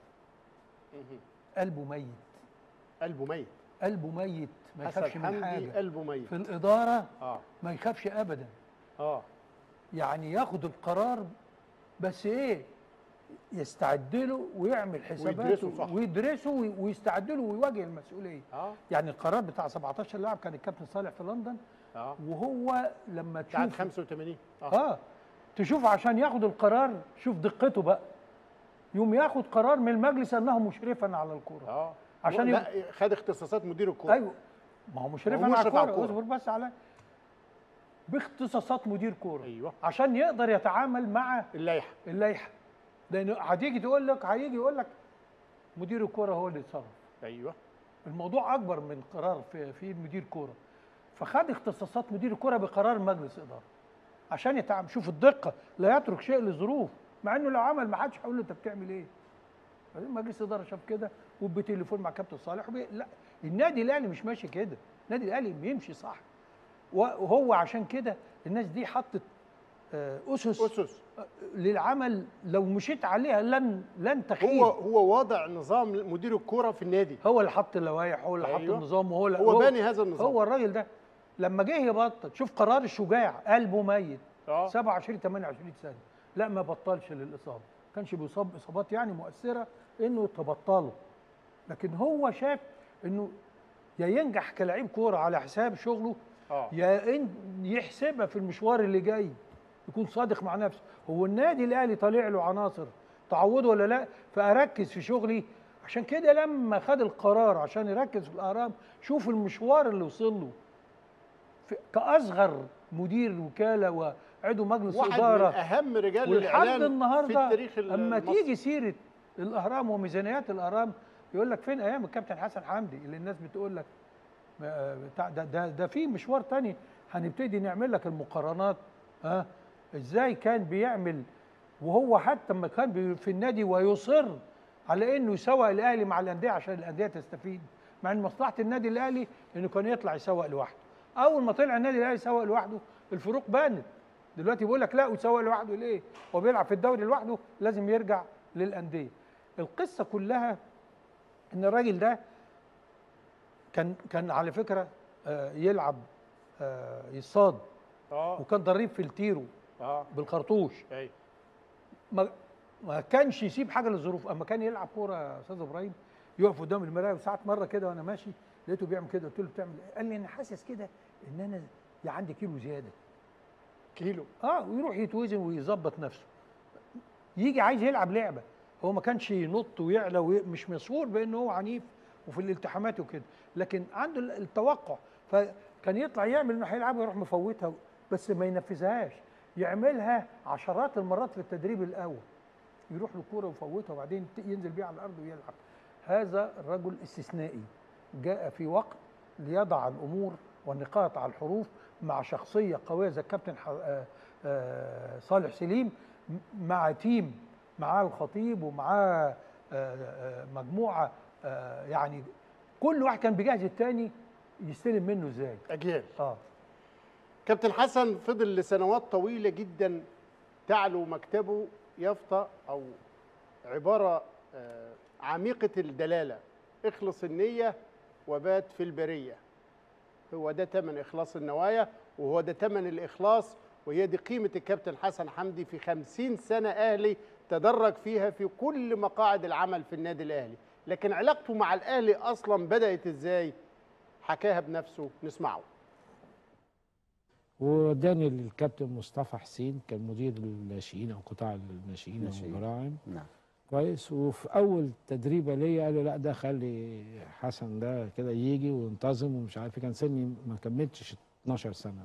قلبه ميت قلبه ميت قلبه ميت ما حسن يخافش من حمدي حاجة قلبه ميت في الإدارة اه ما يخافش أبدا اه يعني ياخد القرار بس ايه يستعد له ويعمل حساباته ويدرسه صح. ويدرسه وي- ويستعد له ويواجه المسؤوليه اه يعني القرار بتاع 17 لاعب كان الكابتن صالح في لندن اه وهو لما بتاعت تشوف 85 اه تشوف عشان ياخد القرار شوف دقته بقى يوم ياخد قرار من المجلس انه مشرفا على الكوره اه عشان لا يبقى- خد اختصاصات مدير الكوره ايوه ما هو مشرفا هو على مشرف على الكوره الكورة. اصبر بس على باختصاصات مدير كوره ايوه عشان يقدر يتعامل مع اللائحه اللائحه لانه هتيجي تقول لك هيجي يقول لك مدير الكوره هو اللي يتصرف ايوه الموضوع اكبر من قرار في في مدير كوره فخد اختصاصات مدير الكوره بقرار مجلس اداره عشان يتعامل شوف الدقه لا يترك شيء لظروف مع انه لو عمل ما حدش هيقول له انت بتعمل ايه بعدين مجلس اداره شاف كده وبتليفون مع كابتن صالح وبي... لا النادي الاهلي مش ماشي كده النادي الاهلي بيمشي صح وهو عشان كده الناس دي حطت آه، اسس اسس للعمل لو مشيت عليها لن لن تخيب هو هو واضع نظام مدير الكوره في النادي هو اللي حط اللوائح هو اللي حط أيوة. النظام وهو اللي هو باني هذا النظام. هو الراجل ده لما جه يبطل شوف قرار الشجاع قلبه ميت اه 27 28 سنه لا ما بطلش للاصابه كانش بيصاب اصابات يعني مؤثره انه تبطله لكن هو شاف انه يا ينجح كلاعب كوره على حساب شغله اه يا ان يحسبها في المشوار اللي جاي يكون صادق مع نفسه هو النادي الاهلي طالع له عناصر تعوضه ولا لا فاركز في شغلي عشان كده لما خد القرار عشان يركز في الاهرام شوف المشوار اللي وصل له في- كاصغر مدير وكاله وعضو مجلس واحد اداره من اهم رجال ولحد الاعلام النهارده في التاريخ اما المصري. تيجي سيره الاهرام وميزانيات الاهرام يقول لك فين ايام الكابتن حسن حمدي اللي الناس بتقول لك ما- بتاع ده ده, ده في مشوار تاني هنبتدي نعمل لك المقارنات ها ازاي كان بيعمل وهو حتى لما كان بي- في النادي ويصر على انه يسوق الاهلي مع الانديه عشان الانديه تستفيد مع ان مصلحه النادي الاهلي انه كان يطلع يسوق لوحده اول ما طلع النادي الاهلي يسوق لوحده الفروق بانت دلوقتي بيقول لك لا ويسوق لوحده ليه هو بيلعب في الدوري لوحده لازم يرجع للانديه القصه كلها ان الراجل ده كان كان على فكره آه، يلعب آه، يصاد اه وكان ضريب في التيرو اه بالخرطوش ايوه ما ما كانش يسيب حاجه للظروف اما كان يلعب كوره يا استاذ ابراهيم يقف قدام المرايه وساعات مره كده وانا ماشي لقيته بيعمل كده قلت له بتعمل ايه؟ قال لي انا حاسس كده ان انا يا عندي كيلو زياده كيلو اه ويروح يتوزن ويظبط نفسه يجي عايز يلعب لعبه هو ما كانش ينط ويعلى وي... مش مشهور بانه هو عنيف وفي الالتحامات وكده لكن عنده ال- التوقع فكان يطلع يعمل انه هيلعب ويروح مفوتها بس ما ينفذهاش يعملها عشرات المرات في التدريب الاول يروح له كوره ويفوتها وبعدين ت- ينزل بيها على الارض ويلعب هذا الرجل استثنائي جاء في وقت ليضع الامور والنقاط على الحروف مع شخصيه قويه زي الكابتن ح- آه، آه، صالح سليم م- مع تيم معاه الخطيب ومعاه آه، آه، مجموعه آه، يعني كل واحد كان بيجهز التاني يستلم منه ازاي اجيال اه كابتن حسن فضل لسنوات طويله جدا تعلو مكتبه يافطه او عباره آه، عميقه الدلاله اخلص النيه وبات في البريه هو ده ثمن اخلاص النوايا وهو ده ثمن الاخلاص وهي دي قيمه الكابتن حسن حمدي في خمسين سنه اهلي تدرج فيها في كل مقاعد العمل في النادي الاهلي لكن علاقته مع الاهلي اصلا بدات ازاي حكاها بنفسه نسمعه ووداني الكابتن مصطفى حسين كان مدير الناشئين او قطاع الناشئين ناشئين. والبراعم نعم كويس وفي اول تدريبه ليا قالوا لا ده خلي حسن ده كده يجي وينتظم ومش عارف إيه. كان سني ما كملتش 12 سنه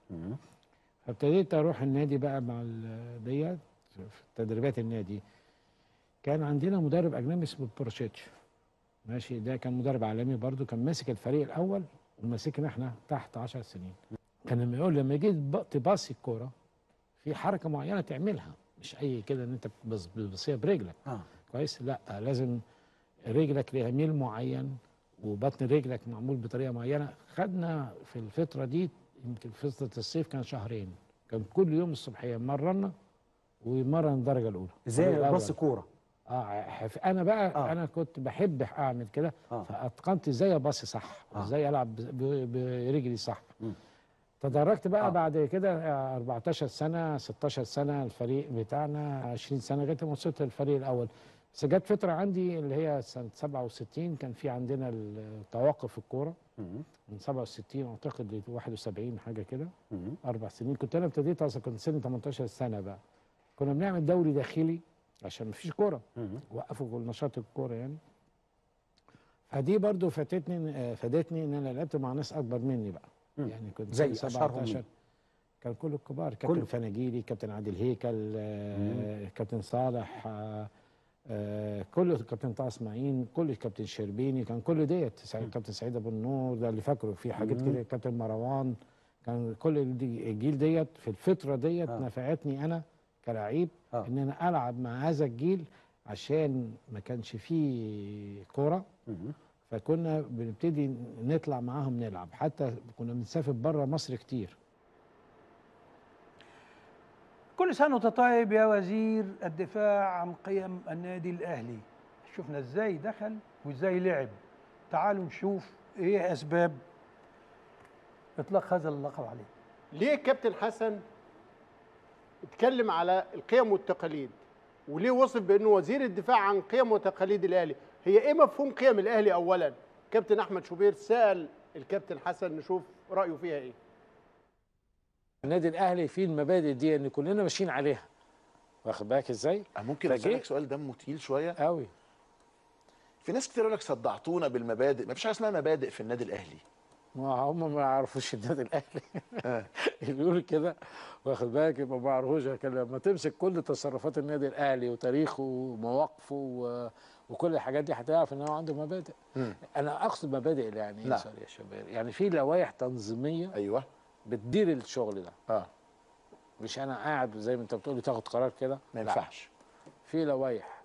فابتديت اروح النادي بقى مع ال- ديت في تدريبات النادي كان عندنا مدرب اجنبي اسمه بورشيتش ماشي ده كان مدرب عالمي برضو كان ماسك الفريق الاول وماسكنا احنا تحت 10 سنين كان لما يقول لما جيت ب- تباصي الكوره في حركه معينه تعملها مش اي كده ان انت بتبص- بتبصيها برجلك آه. كويس لا لازم رجلك ليها ميل معين وبطن رجلك معمول بطريقه معينه خدنا في الفتره دي يمكن فتره الصيف كان شهرين كان كل يوم الصبحيه مرنا ويمرن الدرجه الاولى ازاي الفريق الأول. بص كوره اه حف- انا بقى آه. آه. انا كنت بحب اعمل كده آه. آه. فاتقنت ازاي اباصي صح آه. وازاي العب ب- ب- برجلي صح مم. تدرجت بقى آه. آه. بعد كده آه، 14 سنه 16 سنه الفريق بتاعنا 20 سنه لغايه ما وصلت للفريق الاول بس جت فتره عندي اللي هي سنه 67 كان في عندنا التوقف في الكوره من 67 اعتقد ل 71 حاجه كده اربع سنين كنت انا ابتديت اصلا كنت سني 18 سنه بقى كنا بنعمل دوري داخلي عشان ما فيش كوره وقفوا كل نشاط الكوره يعني فدي برضو فاتتني آه، فادتني ان انا لعبت مع ناس اكبر مني بقى يعني كنت زي سنة أشهرهم مين؟ كان كل الكبار كله. كابتن فناجيلي كابتن عادل هيكل آه، كابتن صالح آه، آه، كل كابتن طه اسماعيل كل كابتن شربيني كان كل ديت سعيد كابتن سعيد ابو النور ده اللي فاكره في حاجات مم. كده كابتن مروان كان كل الدي- الجيل ديت في الفتره ديت آه. نفعتني انا كلاعب آه. ان انا العب مع هذا الجيل عشان ما كانش فيه كوره فكنا بنبتدي نطلع معاهم نلعب حتى كنا بنسافر بره مصر كتير كل سنة وانت طيب يا وزير الدفاع عن قيم النادي الأهلي شفنا ازاي دخل وازاي لعب تعالوا نشوف ايه أسباب إطلاق هذا اللقب عليه ليه كابتن حسن اتكلم على القيم والتقاليد وليه وصف بانه وزير الدفاع عن قيم وتقاليد الاهلي هي ايه مفهوم قيم الاهلي اولا كابتن احمد شوبير سال الكابتن حسن نشوف رايه فيها ايه النادي الاهلي فيه المبادئ دي ان كلنا ماشيين عليها واخد بالك ازاي ممكن فجه- اسالك سؤال دمه تقيل شويه قوي في ناس كتير يقول لك صدعتونا بالمبادئ ما فيش حاجه اسمها مبادئ في النادي الاهلي ما هم ما يعرفوش النادي الاهلي اللي بيقول كده واخد بالك يبقى ما يعرفوش لكن لما تمسك كل تصرفات النادي الاهلي وتاريخه ومواقفه و... وكل الحاجات دي هتعرف ان هو عنده مبادئ انا اقصد مبادئ يعني ايه نعم. سوري يا شباب يعني في لوائح تنظيميه ايوه بتدير الشغل ده اه مش انا قاعد زي ما انت بتقول تاخد قرار كده ما لا. ينفعش في لوائح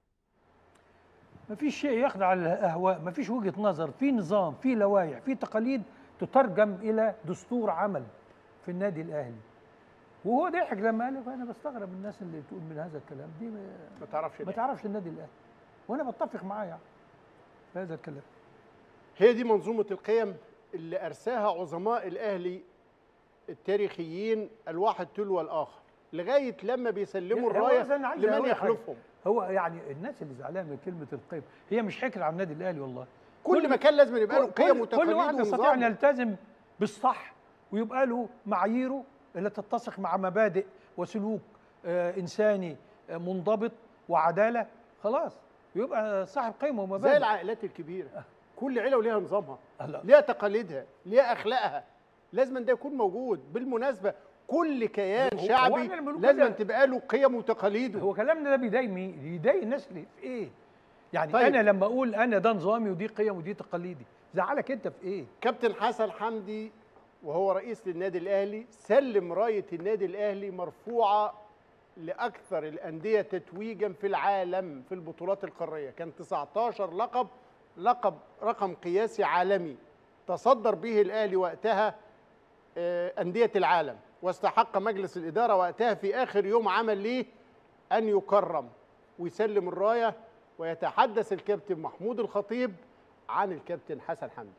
مفيش شيء يخضع للاهواء مفيش وجهه نظر في نظام في لوائح في تقاليد تترجم الى دستور عمل في النادي الاهلي وهو ضحك لما قال لك انا بستغرب الناس اللي بتقول من هذا الكلام دي ما ما تعرفش ما تعرفش النادي الاهلي وانا بتفق معاه يعني في هذا الكلام هي دي منظومه القيم اللي ارساها عظماء الاهلي التاريخيين الواحد تلو الاخر لغايه لما بيسلموا هو الرايه أصلاً أنا عايز لمن أقول لك حاجة. يخلفهم هو يعني الناس اللي زعلانه من كلمه القيم هي مش حكر على النادي الاهلي والله كل مكان لازم يبقى له كل- قيم كل- وتقاليد كل واحد يستطيع ان ونظام. يلتزم بالصح ويبقى له معاييره اللي تتسق مع مبادئ وسلوك آه انساني آه منضبط وعداله خلاص يبقى صاحب قيمه ومبادئ زي العائلات الكبيره كل عيله وليها نظامها الله. ليها تقاليدها ليها اخلاقها لازم ده يكون موجود بالمناسبه كل كيان هو- هو شعبي إحنا لما نقول لازم كده- تبقى له قيم وتقاليده هو كلامنا ده بيضايق مين؟ بيضايق الناس اللي في ايه؟ يعني طيب. طيب. انا لما اقول انا ده نظامي ودي قيم ودي تقاليدي زعلك انت في ايه؟ كابتن حسن حمدي وهو رئيس للنادي الاهلي سلم رايه النادي الاهلي مرفوعه لاكثر الانديه تتويجا في العالم في البطولات القاريه كان 19 لقب لقب رقم قياسي عالمي تصدر به الاهلي وقتها آه، انديه العالم واستحق مجلس الاداره وقتها في اخر يوم عمل ليه ان يكرم ويسلم الرايه ويتحدث الكابتن محمود الخطيب عن الكابتن حسن حمدي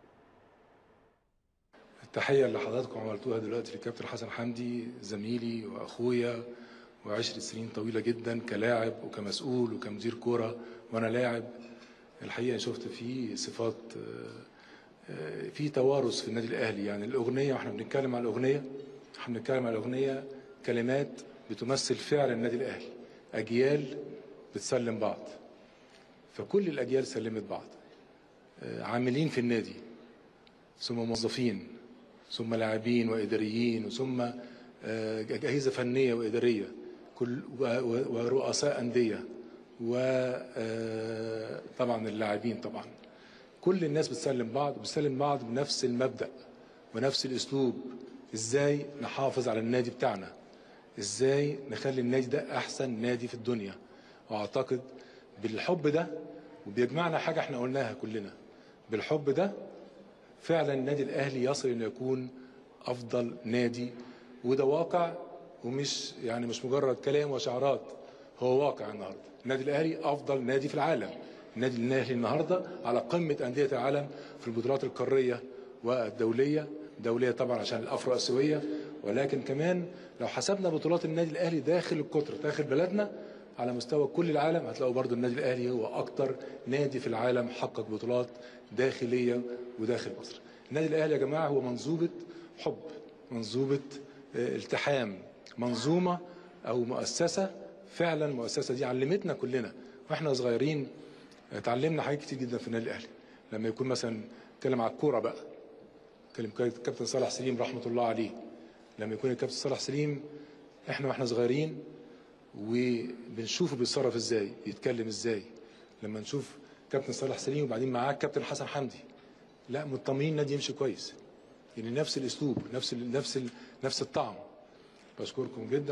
التحية اللي حضراتكم عملتوها دلوقتي للكابتن حسن حمدي زميلي وأخويا وعشرة سنين طويلة جدا كلاعب وكمسؤول وكمدير كورة وأنا لاعب الحقيقة شفت فيه صفات آه، آه، في توارث في النادي الأهلي يعني الأغنية واحنا بنتكلم على الأغنية احنا بنتكلم على الأغنية كلمات بتمثل فعل النادي الأهلي أجيال بتسلم بعض فكل الأجيال سلمت بعض آه، عاملين في النادي ثم موظفين ثم لاعبين واداريين ثم آه، اجهزه فنيه واداريه كل و- و- ورؤساء انديه وطبعا اللاعبين طبعا كل الناس بتسلم بعض وبتسلم بعض بنفس المبدا ونفس الاسلوب ازاي نحافظ على النادي بتاعنا ازاي نخلي النادي ده احسن نادي في الدنيا واعتقد بالحب ده وبيجمعنا حاجه احنا قلناها كلنا بالحب ده فعلا النادي الاهلي يصل انه يكون افضل نادي وده واقع ومش يعني مش مجرد كلام وشعارات هو واقع النهارده النادي الاهلي افضل نادي في العالم النادي الاهلي النهارده على قمه انديه العالم في البطولات القاريه والدوليه دوليه طبعا عشان الافرو اسيويه ولكن كمان لو حسبنا بطولات النادي الاهلي داخل القطر داخل بلدنا على مستوى كل العالم هتلاقوا برضو النادي الاهلي هو اكتر نادي في العالم حقق بطولات داخليه وداخل مصر النادي الاهلي يا جماعه هو منظومه حب منظومه آه، التحام منظومه او مؤسسه فعلا المؤسسه دي علمتنا كلنا واحنا صغيرين اتعلمنا حاجات كتير جدا في النادي الاهلي لما يكون مثلا نتكلم على الكوره بقى نتكلم كابتن صالح سليم رحمه الله عليه لما يكون الكابتن صالح سليم احنا واحنا صغيرين وبنشوفه بيتصرف ازاي بيتكلم ازاي لما نشوف كابتن صالح سليم وبعدين معاه كابتن حسن حمدي لا مطمئنين النادي يمشي كويس يعني نفس الاسلوب نفس ال نفس ال نفس الطعم بشكركم جدا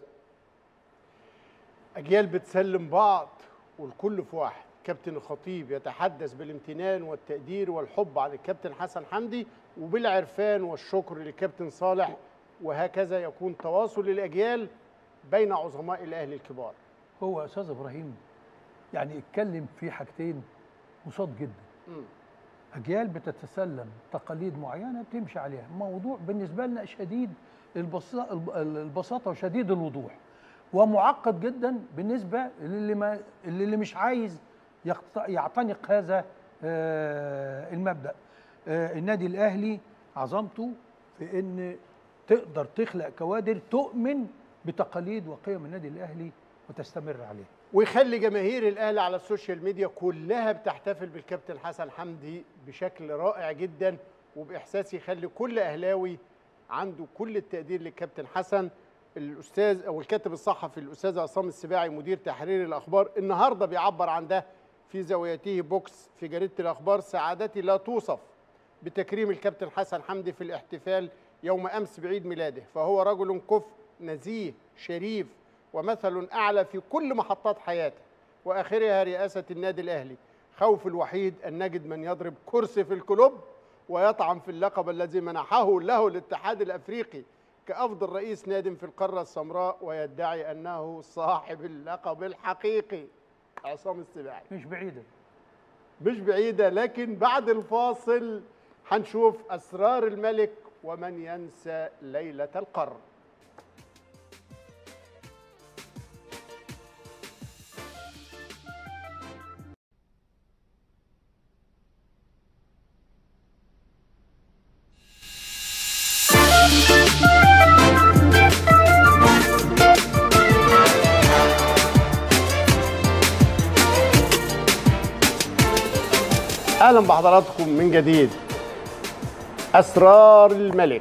اجيال بتسلم بعض والكل في واحد كابتن الخطيب يتحدث بالامتنان والتقدير والحب عن الكابتن حسن حمدي وبالعرفان والشكر للكابتن صالح وهكذا يكون تواصل الاجيال بين عظماء الاهلي الكبار هو استاذ ابراهيم يعني اتكلم في حاجتين وصاد جدا اجيال بتتسلم تقاليد معينه بتمشي عليها موضوع بالنسبه لنا شديد البسا- البساطه وشديد الوضوح ومعقد جدا بالنسبه للي ما اللي مش عايز يقت- يعتنق هذا آه، المبدا آه، النادي الاهلي عظمته في ان تقدر تخلق كوادر تؤمن بتقاليد وقيم النادي الاهلي وتستمر عليها ويخلي جماهير الاهلي على السوشيال ميديا كلها بتحتفل بالكابتن حسن حمدي بشكل رائع جدا وباحساس يخلي كل اهلاوي عنده كل التقدير للكابتن حسن الاستاذ او الكاتب الصحفي الاستاذ عصام السباعي مدير تحرير الاخبار النهارده بيعبر عن ده في زاويته بوكس في جريده الاخبار سعادتي لا توصف بتكريم الكابتن حسن حمدي في الاحتفال يوم امس بعيد ميلاده فهو رجل كفء نزيه شريف ومثل اعلى في كل محطات حياته واخرها رئاسه النادي الاهلي خوف الوحيد ان نجد من يضرب كرسي في الكلوب ويطعن في اللقب الذي منحه له الاتحاد الافريقي كافضل رئيس ناد في القاره السمراء ويدعي انه صاحب اللقب الحقيقي عصام السباعي مش بعيده مش بعيده لكن بعد الفاصل هنشوف اسرار الملك ومن ينسى ليله القرن اهلا بحضراتكم من جديد اسرار الملك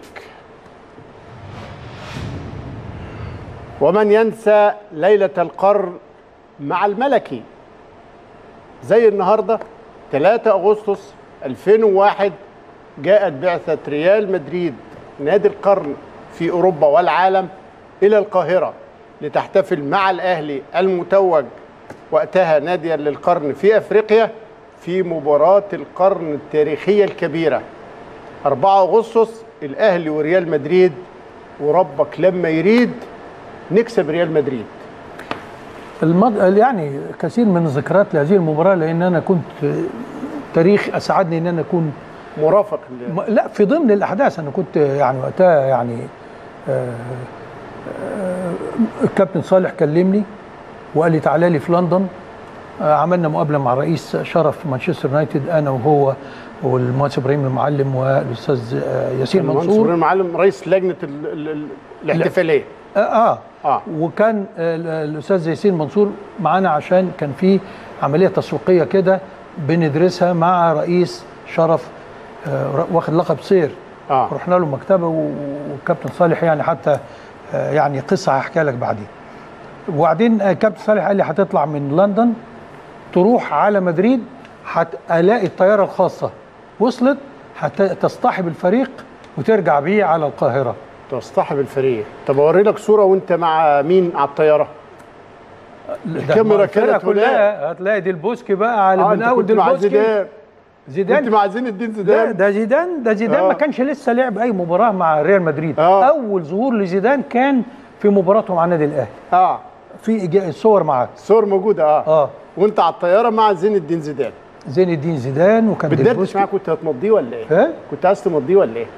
ومن ينسى ليله القرن مع الملكي زي النهارده 3 اغسطس 2001 جاءت بعثه ريال مدريد نادي القرن في اوروبا والعالم الى القاهره لتحتفل مع الاهلي المتوج وقتها ناديا للقرن في افريقيا في مباراة القرن التاريخية الكبيرة 4 أغسطس الأهلي وريال مدريد وربك لما يريد نكسب ريال مدريد المض... يعني كثير من الذكريات لهذه المباراة لأن أنا كنت تاريخ اسعدني ان انا اكون مرافق م- لا في ضمن الاحداث انا كنت يعني وقتها يعني آه، آه، الكابتن صالح كلمني وقال لي تعالى لي في لندن آه، عملنا مقابله مع رئيس شرف مانشستر يونايتد انا وهو والمهندس ابراهيم المعلم والاستاذ آه، ياسين المهندس منصور إبراهيم معلم رئيس لجنه ال- ال- ال- الاحتفاليه اه, آه. آه. وكان آه، الاستاذ ياسين منصور معانا عشان كان في عمليه تسويقيه كده بندرسها مع رئيس شرف آه، واخد لقب سير آه. رحنا له مكتبه و- والكابتن صالح يعني حتى آه، يعني قصه هحكيها لك بعدين وبعدين آه، كابتن صالح قال لي هتطلع من لندن تروح على مدريد هتلاقي الطياره الخاصه وصلت هتصطحب الفريق وترجع بيه على القاهره تصطحب الفريق طب اوري لك صوره وانت مع مين على الطياره الكاميرا الفرقة كانت هناك كلها هتلاقي دي البوسكي بقى على آه، من أنت اول كنت دي مع البوسكي زيدان. زيدان كنت مع زين الدين لا زيدان ده زيدان ده زيدان آه. ما كانش لسه لعب اي مباراه مع ريال مدريد آه. اول ظهور لزيدان كان في مباراته مع النادي الاهلي اه في إجا- صور معاه صور موجوده اه اه وانت على الطياره مع زين الدين زيدان زين الدين زيدان وكان دي بتدردش البوسكي معاه كنت هتمضيه ولا ايه؟ ها؟ كنت عايز تمضيه ولا ايه؟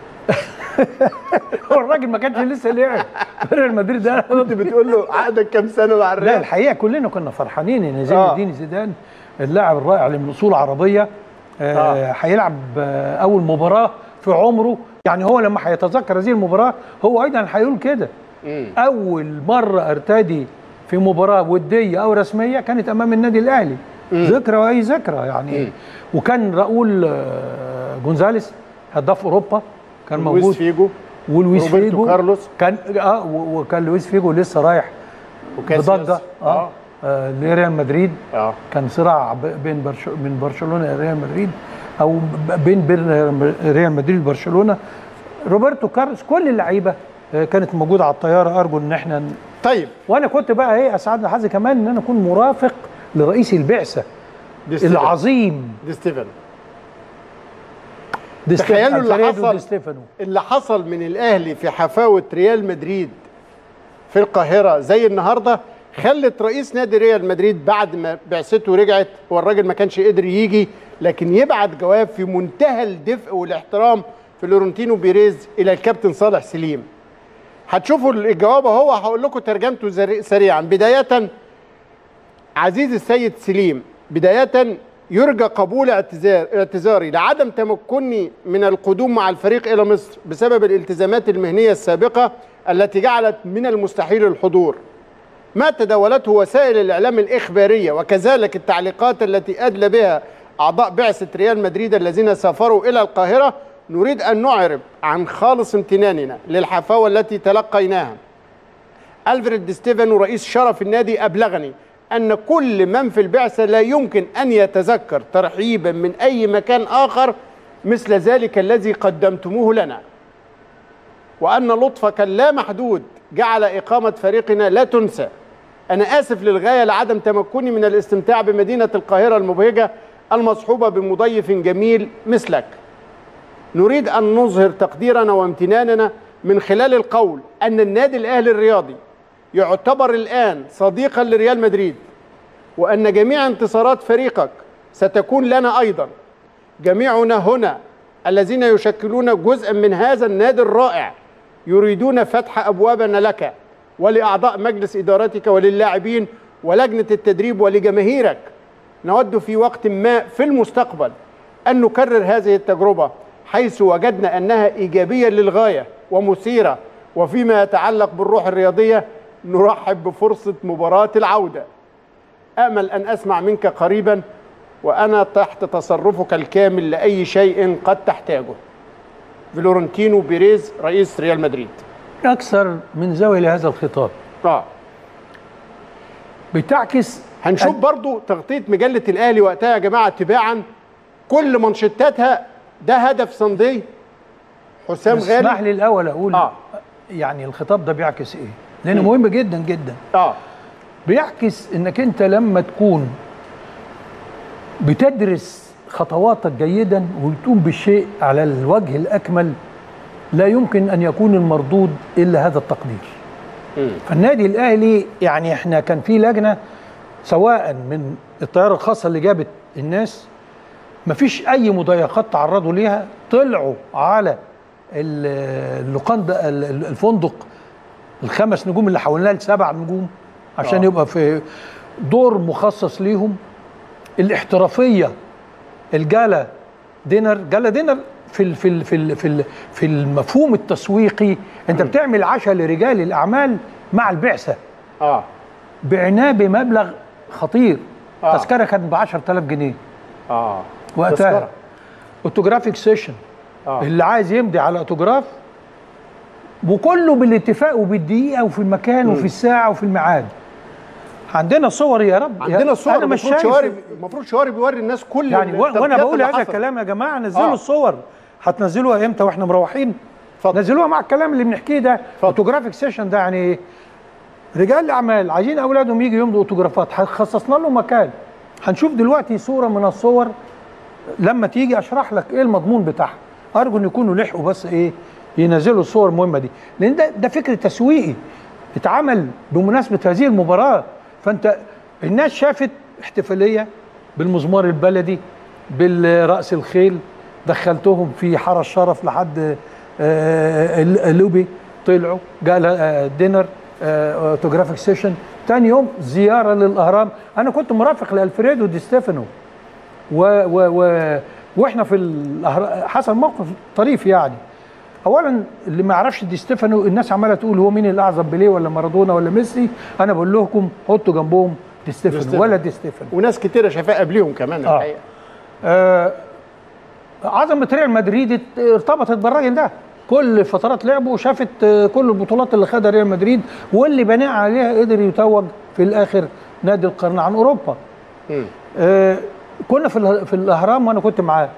هو الراجل ما كانش لسه لعب في ريال مدريد ده كنت بتقول له عقدك كام سنه مع لا الريال؟ الحقيقه كلنا كنا فرحانين ان زين آه. الدين زيدان اللاعب الرائع اللي من اصول عربيه آه، هيلعب آه، اول مباراه في عمره يعني هو لما هيتذكر هذه المباراه هو ايضا هيقول كده مم. اول مره ارتدي في مباراه وديه او رسميه كانت امام النادي الاهلي ذكرى واي ذكرى يعني وكان راؤول آه، جونزاليس هداف اوروبا كان ولويس موجود فيجو ولويس روبرتو فيجو كارلوس. كان اه و- وكان لويس فيجو لسه رايح وكاسياس. بضجه اه, آه لريال مدريد اه كان صراع ب- بين برش... من برشلونه لريال مدريد او ب- بين بين ريال مدريد وبرشلونه روبرتو كارلوس كل اللعيبه آه، كانت موجوده على الطياره ارجو ان احنا ن- طيب وانا كنت بقى ايه اسعدني حظي كمان ان انا اكون مرافق لرئيس البعثه دي ستيفانو. العظيم دي ستيفانو دي تخيلوا اللي ألفريدو حصل دي ستيفانو اللي حصل من الاهلي في حفاوه ريال مدريد في القاهره زي النهارده خلت رئيس نادي ريال مدريد بعد ما بعثته رجعت هو الراجل ما كانش قدر يجي لكن يبعت جواب في منتهى الدفء والاحترام فلورنتينو بيريز الى الكابتن صالح سليم هتشوفوا الجواب اهو هقول لكم ترجمته زري- سريعا بدايه عزيز السيد سليم بداية يرجى قبول اعتذار اعتذاري لعدم تمكني من القدوم مع الفريق إلى مصر بسبب الالتزامات المهنية السابقة التي جعلت من المستحيل الحضور ما تداولته وسائل الإعلام الإخبارية وكذلك التعليقات التي أدلى بها أعضاء بعثة ريال مدريد الذين سافروا إلى القاهرة نريد أن نعرب عن خالص امتناننا للحفاوة التي تلقيناها ألفريد دي ستيفانو رئيس شرف النادي أبلغني أن كل من في البعثة لا يمكن أن يتذكر ترحيبا من أي مكان آخر مثل ذلك الذي قدمتموه لنا وأن لطفك اللامحدود جعل إقامة فريقنا لا تنسى أنا آسف للغاية لعدم تمكني من الاستمتاع بمدينة القاهرة المبهجة المصحوبة بمضيف جميل مثلك نريد أن نظهر تقديرنا وامتناننا من خلال القول أن النادي الأهلي الرياضي يعتبر الآن صديقا لريال مدريد وأن جميع انتصارات فريقك ستكون لنا أيضا جميعنا هنا الذين يشكلون جزءا من هذا النادي الرائع يريدون فتح أبوابنا لك ولأعضاء مجلس إدارتك وللاعبين ولجنة التدريب ولجماهيرك نود في وقت ما في المستقبل أن نكرر هذه التجربة حيث وجدنا أنها إيجابية للغاية ومثيرة وفيما يتعلق بالروح الرياضية نرحب بفرصة مباراة العودة أمل أن أسمع منك قريبا وأنا تحت تصرفك الكامل لأي شيء قد تحتاجه فلورنتينو بيريز رئيس ريال مدريد اكثر من زاويه لهذا الخطاب اه بتعكس هنشوف برضو تغطية مجلة الأهلي وقتها يا جماعة تباعا كل منشطاتها ده هدف صندي حسام بس غالي اسمح لي الاول اقول آه. يعني الخطاب ده بيعكس ايه لانه مم. مهم جدا جدا اه بيعكس انك انت لما تكون بتدرس خطواتك جيدا وتقوم بالشيء على الوجه الاكمل لا يمكن ان يكون المردود الا هذا التقدير فالنادي الاهلي يعني احنا كان في لجنه سواء من الطياره الخاصه اللي جابت الناس مفيش اي مضايقات تعرضوا ليها طلعوا على ال- اللوكاندا ال- ال- الفندق الخمس نجوم اللي حولناه لسبع نجوم عشان آه. يبقى في دور مخصص ليهم الاحترافيه الجالا دينر جالا دينر في ال في ال في ال في, ال في المفهوم التسويقي انت بتعمل عشاء لرجال الاعمال مع البعثه اه بعناه بمبلغ خطير آه. آه. تذكره كانت ب 10000 جنيه اه وقتها تذكرة. اوتوجرافيك سيشن آه. اللي عايز يمضي على اوتوجراف وكله بالاتفاق وبالدقيقه وفي المكان مم. وفي الساعه وفي الميعاد عندنا صور يا رب عندنا صور انا مش المفروض شايف شوارب المفروض شوارب يوري الناس كل يعني و- وانا التركيات بقول اللي هذا حصلت. الكلام يا جماعه نزلوا آه. آه. الصور هتنزلوها امتى واحنا مروحين نزلوها مع الكلام اللي بنحكيه ده اوتوجرافيك سيشن ده يعني ايه رجال الاعمال عايزين اولادهم يجوا يمضوا اوتوجرافات خصصنا لهم مكان هنشوف دلوقتي صوره من الصور لما تيجي اشرح لك ايه المضمون بتاعها ارجو ان يكونوا لحقوا بس ايه ينزلوا الصور المهمه دي لان ده ده فكر تسويقي اتعمل بمناسبه هذه المباراه فانت الناس شافت احتفاليه بالمزمار البلدي بالراس الخيل دخلتهم في حرس شرف لحد آه، اللوبي طلعوا جاء دينر اوتوجرافيك سيشن تاني يوم زياره للاهرام انا كنت مرافق لالفريدو دي ستيفانو و و و واحنا في الأهرام حصل موقف طريف يعني اولا اللي ما يعرفش دي ستيفانو الناس عماله تقول هو مين اللي اعظم بيليه ولا مارادونا ولا ميسي انا بقول لكم حطوا جنبهم دي ستيفانو ستيفانو. ولا دي ستيفانو وناس كتيره شايفاه قبليهم كمان آه. الحقيقه آه عظمه ريال مدريد ات- ارتبطت بالراجل ده كل فترات لعبه وشافت آه، كل البطولات اللي خدها ريال مدريد واللي بناء عليها قدر يتوج في الاخر نادي القرن عن اوروبا آه كنا في اله- في الاهرام وانا كنت معاه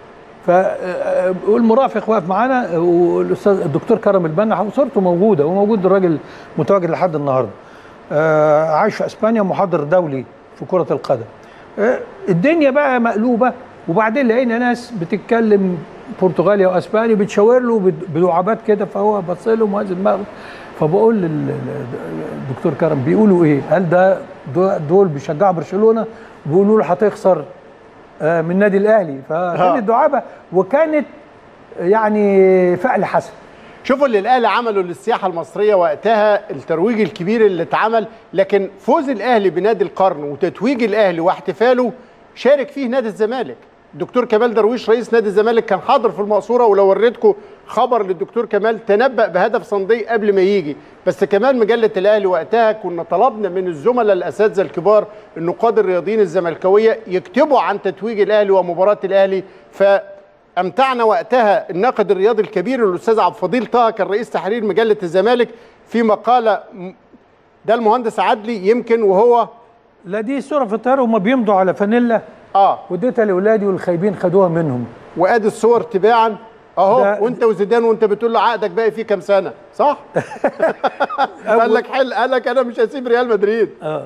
فالمرافق واقف معانا والاستاذ الدكتور كرم البنا وصورته موجوده وموجود الراجل متواجد لحد النهارده آه، عايش في اسبانيا محاضر دولي في كره القدم آه، الدنيا بقى مقلوبه وبعدين لقينا ناس بتتكلم برتغالي واسباني بتشاور له بد- بدعابات كده فهو بص لهم وهز دماغه فبقول للدكتور كرم بيقولوا ايه؟ هل ده دو- دول بيشجعوا برشلونه بيقولوا له هتخسر آه، من النادي الاهلي فكانت دعابه وكانت يعني فعل حسن شوفوا اللي الاهلي عمله للسياحه المصريه وقتها الترويج الكبير اللي اتعمل لكن فوز الاهلي بنادي القرن وتتويج الاهلي واحتفاله شارك فيه نادي الزمالك الدكتور كمال درويش رئيس نادي الزمالك كان حاضر في المقصوره ولو وريتكم خبر للدكتور كمال تنبأ بهدف صندي قبل ما يجي بس كمان مجله الاهلي وقتها كنا طلبنا من الزملاء الاساتذه الكبار النقاد الرياضيين الزملكاويه يكتبوا عن تتويج الاهلي ومباراه الاهلي ف امتعنا وقتها الناقد الرياضي الكبير الاستاذ عبد الفضيل طه كان رئيس تحرير مجله الزمالك في مقاله م- ده المهندس عدلي يمكن وهو لا دي صوره في الطياره وهم بيمضوا على فانيلا اه واديتها لاولادي والخايبين خدوها منهم وادي الصور تباعا اهو ده- وانت وزيدان وانت بتقول له عقدك باقي فيه كام سنه صح؟ قال لك حل قال لك انا مش هسيب ريال مدريد اه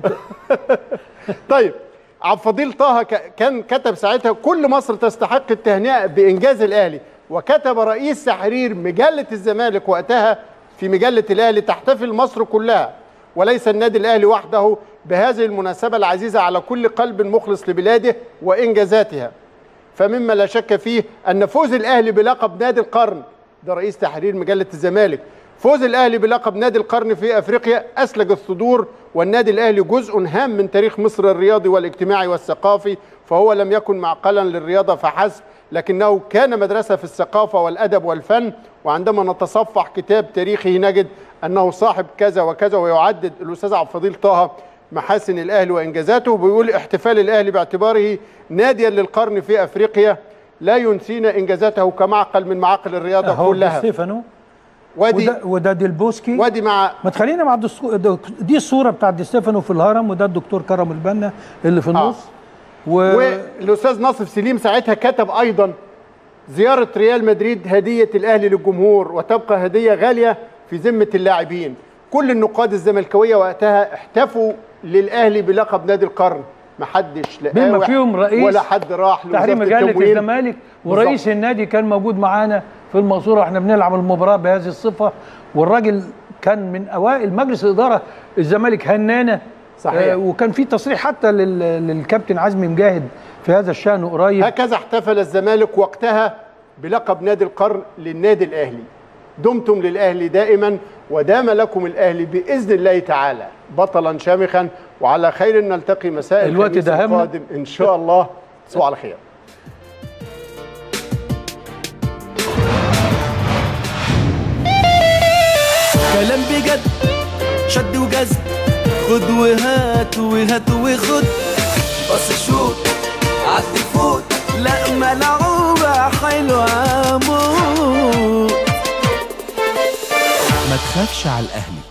طيب عبد الفضيل طه ك- كان كتب ساعتها كل مصر تستحق التهنئه بانجاز الاهلي وكتب رئيس تحرير مجله الزمالك وقتها في مجله الاهلي تحتفل مصر كلها وليس النادي الاهلي وحده بهذه المناسبه العزيزه على كل قلب مخلص لبلاده وانجازاتها فمما لا شك فيه ان فوز الاهلي بلقب نادي القرن ده رئيس تحرير مجله الزمالك فوز الاهلي بلقب نادي القرن في افريقيا اسلج الصدور والنادي الاهلي جزء هام من تاريخ مصر الرياضي والاجتماعي والثقافي فهو لم يكن معقلا للرياضه فحسب لكنه كان مدرسه في الثقافه والادب والفن وعندما نتصفح كتاب تاريخه نجد انه صاحب كذا وكذا ويعدد الاستاذ عبد الفضيل طه محاسن الاهلي وانجازاته وبيقول احتفال الاهلي باعتباره ناديا للقرن في افريقيا لا ينسينا انجازاته كمعقل من معاقل الرياضه اهو دي كلها ستيفانو وادي وده, وده دي البوسكي وادي مع ما تخلينا مع الدستو- ده- دي الصوره بتاعت دي ستيفانو في الهرم وده الدكتور كرم البنا اللي في النص و... والاستاذ ناصف سليم ساعتها كتب ايضا زياره ريال مدريد هديه الاهلي للجمهور وتبقى هديه غاليه في ذمه اللاعبين كل النقاد الزملكاويه وقتها احتفوا للاهلي بلقب نادي القرن محدش لا بما قاوح فيهم رئيس ولا حد راح تحرير لوزاره مجله التموين الزمالك ورئيس النادي كان موجود معانا في المنصوره واحنا بنلعب المباراه بهذه الصفه والراجل كان من اوائل مجلس الاداره الزمالك هنانا صحيح. آه وكان في تصريح حتى لل- للكابتن عزمي مجاهد في هذا الشان قريب هكذا احتفل الزمالك وقتها بلقب نادي القرن للنادي الاهلي دمتم للاهلي دائما ودام لكم الاهلي باذن الله تعالى بطلا شامخا وعلى خير نلتقي مساء الوقت الخميس ده همنا. القادم ان شاء الله تصبحوا على خير كلام بجد شد وجذب خد وهات وهات وخد بص شوط عدي فوت لا ملعوبة حلوة موت ما تخافش على الأهلي